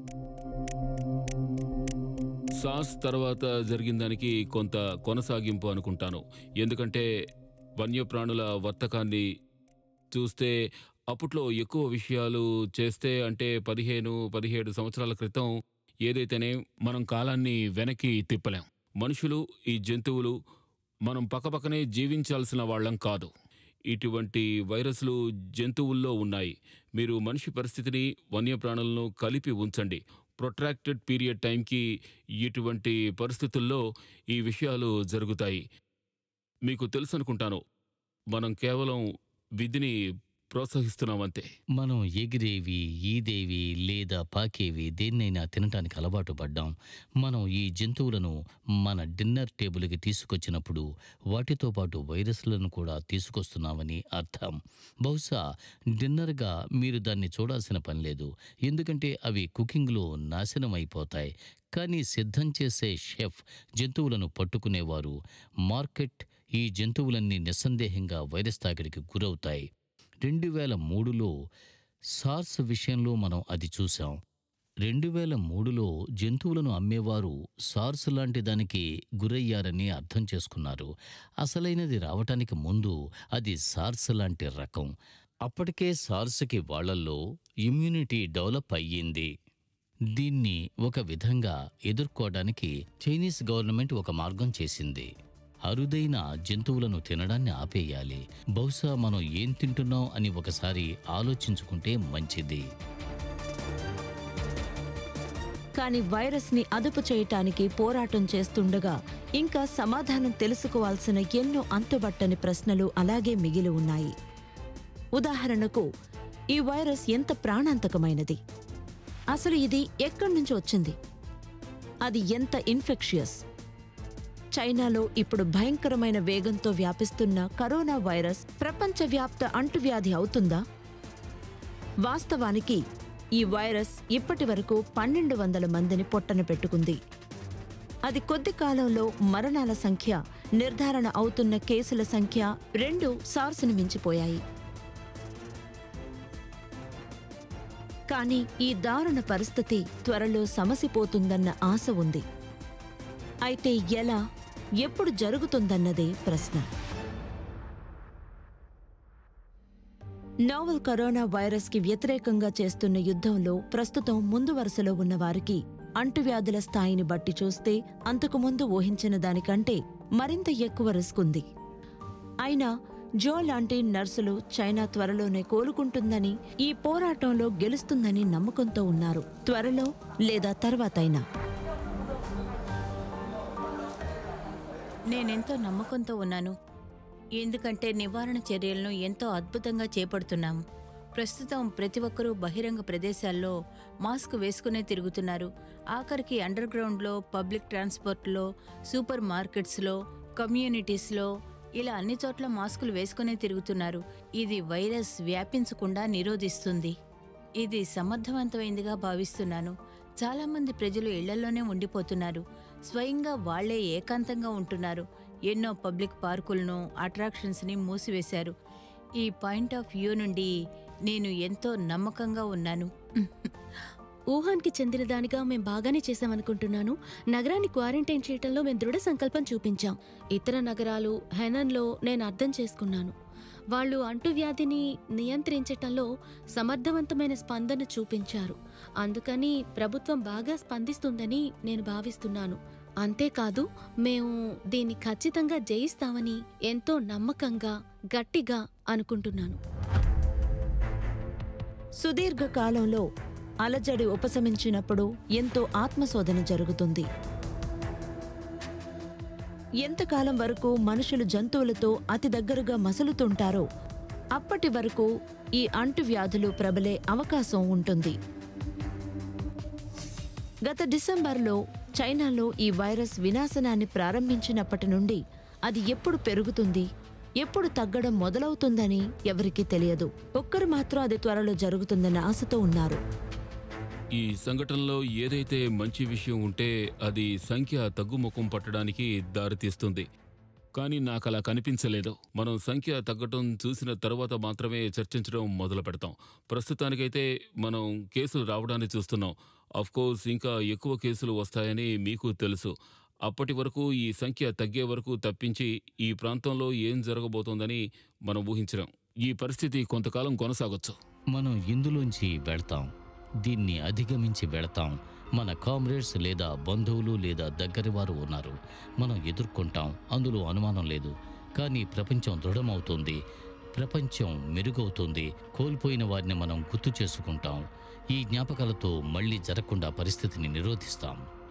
సాస్ తర్వాత జరిగిన దానికి కొంత కొనసాగింపు అనుకుంటాను ఎందుకంటే వన్యప్రాణుల వర్తకాన్ని చూస్తే అప్పట్లో ఎక్కువ విషయాలు చేస్తే అంటే పదిహేను పదిహేడు సంవత్సరాల క్రితం ఏదైతేనే మనం కాలాన్ని వెనక్కి తిప్పలేం మనుషులు ఈ జంతువులు మనం పక్కపక్కనే జీవించాల్సిన వాళ్ళం కాదు ఇటువంటి వైరస్లు జంతువుల్లో ఉన్నాయి మీరు మనిషి పరిస్థితిని వన్యప్రాణులను కలిపి ఉంచండి ప్రొట్రాక్టెడ్ పీరియడ్ టైంకి ఇటువంటి పరిస్థితుల్లో ఈ విషయాలు జరుగుతాయి మీకు తెలుసు అనుకుంటాను మనం కేవలం విధిని ప్రోత్సహిస్తున్నామంతే మనం ఎగిరేవి ఈదేవి లేదా పాకేవి దేన్నైనా తినటానికి అలవాటు పడ్డాం మనం ఈ జంతువులను మన డిన్నర్ టేబుల్కి తీసుకొచ్చినప్పుడు వాటితో పాటు వైరస్లను కూడా తీసుకొస్తున్నామని అర్థం బహుశా డిన్నర్గా మీరు దాన్ని చూడాల్సిన పని లేదు ఎందుకంటే అవి కుకింగ్లో నాశనం అయిపోతాయి కానీ సిద్ధం చేసే షెఫ్ జంతువులను పట్టుకునేవారు మార్కెట్ ఈ జంతువులన్నీ నిస్సందేహంగా వైరస్ తాకిడికి గురవుతాయి రెండు వేల మూడులో సార్స్ విషయంలో మనం అది చూసాం రెండు వేల మూడులో జంతువులను అమ్మేవారు సార్స్ లాంటి దానికి గురయ్యారని అర్థం చేసుకున్నారు అసలైనది రావటానికి ముందు అది సార్స్ లాంటి రకం అప్పటికే సార్స్కి వాళ్ళల్లో ఇమ్యూనిటీ డెవలప్ అయ్యింది దీన్ని ఒక విధంగా ఎదుర్కోవడానికి చైనీస్ గవర్నమెంట్ ఒక మార్గం చేసింది అరుదైన జంతువులను తినడాన్ని ఆపేయాలి బహుశా మనం ఏం తింటున్నాం అని ఒకసారి ఆలోచించుకుంటే మంచిది కానీ వైరస్ని అదుపు చేయటానికి పోరాటం చేస్తుండగా ఇంకా సమాధానం తెలుసుకోవాల్సిన ఎన్నో అంతుబట్టని ప్రశ్నలు అలాగే మిగిలి ఉన్నాయి ఉదాహరణకు ఈ వైరస్ ఎంత ప్రాణాంతకమైనది అసలు ఇది ఎక్కడి నుంచి వచ్చింది అది ఎంత ఇన్ఫెక్షియస్ చైనాలో ఇప్పుడు భయంకరమైన వేగంతో వ్యాపిస్తున్న కరోనా వైరస్ ప్రపంచవ్యాప్త అంటువ్యాధి అవుతుందా వాస్తవానికి ఈ వైరస్ ఇప్పటి వరకు పన్నెండు వందల మందిని పొట్టన పెట్టుకుంది అది కొద్ది కాలంలో మరణాల సంఖ్య నిర్ధారణ అవుతున్న కేసుల సంఖ్య రెండు సార్సును మించిపోయాయి కానీ ఈ దారుణ పరిస్థితి త్వరలో సమసిపోతుందన్న ఆశ ఉంది అయితే ఎలా ఎప్పుడు జరుగుతుందన్నదే ప్రశ్న నోవల్ కరోనా వైరస్ కి వ్యతిరేకంగా చేస్తున్న యుద్ధంలో ప్రస్తుతం ముందు వరుసలో ఉన్న వారికి అంటువ్యాధుల స్థాయిని బట్టి చూస్తే అంతకుముందు ఊహించిన దానికంటే మరింత ఎక్కువ రిస్క్ ఉంది అయినా జో లాంటి నర్సులు చైనా త్వరలోనే కోలుకుంటుందని ఈ పోరాటంలో గెలుస్తుందని నమ్మకంతో ఉన్నారు త్వరలో లేదా తర్వాతైనా నేనెంతో నమ్మకంతో ఉన్నాను ఎందుకంటే నివారణ చర్యలను ఎంతో అద్భుతంగా చేపడుతున్నాము ప్రస్తుతం ప్రతి ఒక్కరూ బహిరంగ ప్రదేశాల్లో మాస్క్ వేసుకునే తిరుగుతున్నారు ఆఖరికి అండర్ గ్రౌండ్లో పబ్లిక్ ట్రాన్స్పోర్ట్లో సూపర్ మార్కెట్స్లో కమ్యూనిటీస్లో ఇలా అన్ని చోట్ల మాస్కులు వేసుకునే తిరుగుతున్నారు ఇది వైరస్ వ్యాపించకుండా నిరోధిస్తుంది ఇది సమర్థవంతమైందిగా భావిస్తున్నాను చాలామంది ప్రజలు ఇళ్లలోనే ఉండిపోతున్నారు స్వయంగా వాళ్లే ఏకాంతంగా ఉంటున్నారు ఎన్నో పబ్లిక్ పార్కులను అట్రాక్షన్స్ని మూసివేశారు ఈ పాయింట్ ఆఫ్ వ్యూ నుండి నేను ఎంతో నమ్మకంగా ఉన్నాను వుహాన్కి చెందిన దానిగా మేం బాగానే చేశామనుకుంటున్నాను నగరాన్ని క్వారంటైన్ చేయటంలో మేము దృఢ సంకల్పం చూపించాం ఇతర నగరాలు హెనన్లో నేను అర్థం చేసుకున్నాను వాళ్ళు అంటువ్యాధిని నియంత్రించటంలో సమర్థవంతమైన స్పందన చూపించారు అందుకని ప్రభుత్వం బాగా స్పందిస్తుందని నేను భావిస్తున్నాను అంతేకాదు మేము దీన్ని ఖచ్చితంగా జయిస్తామని ఎంతో నమ్మకంగా గట్టిగా అనుకుంటున్నాను సుదీర్ఘ కాలంలో అలజడి ఉపశమించినప్పుడు ఎంతో ఆత్మశోధన జరుగుతుంది ఎంతకాలం వరకు మనుషులు జంతువులతో అతి దగ్గరగా మసలుతుంటారో అప్పటి వరకు ఈ అంటువ్యాధులు ప్రబలే అవకాశం ఉంటుంది గత డిసెంబర్లో చైనాలో ఈ వైరస్ వినాశనాన్ని ప్రారంభించినప్పటి నుండి అది ఎప్పుడు పెరుగుతుంది ఎప్పుడు తగ్గడం మొదలవుతుందని ఎవరికీ తెలియదు ఒక్కరు మాత్రం అది త్వరలో జరుగుతుందన్న ఆశతో ఉన్నారు ఈ సంఘటనలో ఏదైతే మంచి విషయం ఉంటే అది సంఖ్య తగ్గుముఖం పట్టడానికి దారితీస్తుంది కానీ నాకు అలా కనిపించలేదు మనం సంఖ్య తగ్గటం చూసిన తర్వాత మాత్రమే చర్చించడం మొదలు పెడతాం ప్రస్తుతానికైతే మనం కేసులు రావడాన్ని చూస్తున్నాం కోర్స్ ఇంకా ఎక్కువ కేసులు వస్తాయని మీకు తెలుసు అప్పటి వరకు ఈ సంఖ్య తగ్గే వరకు తప్పించి ఈ ప్రాంతంలో ఏం జరగబోతోందని మనం ఊహించడం ఈ పరిస్థితి కొంతకాలం కొనసాగొచ్చు మనం ఇందులోంచి వెళ్తాం దీన్ని అధిగమించి వెళతాం మన కామ్రేడ్స్ లేదా బంధువులు లేదా దగ్గరి వారు ఉన్నారు మనం ఎదుర్కొంటాం అందులో అనుమానం లేదు కానీ ప్రపంచం దృఢమవుతుంది ప్రపంచం మెరుగవుతుంది కోల్పోయిన వారిని మనం గుర్తు చేసుకుంటాం ఈ జ్ఞాపకాలతో మళ్ళీ జరగకుండా పరిస్థితిని నిరోధిస్తాం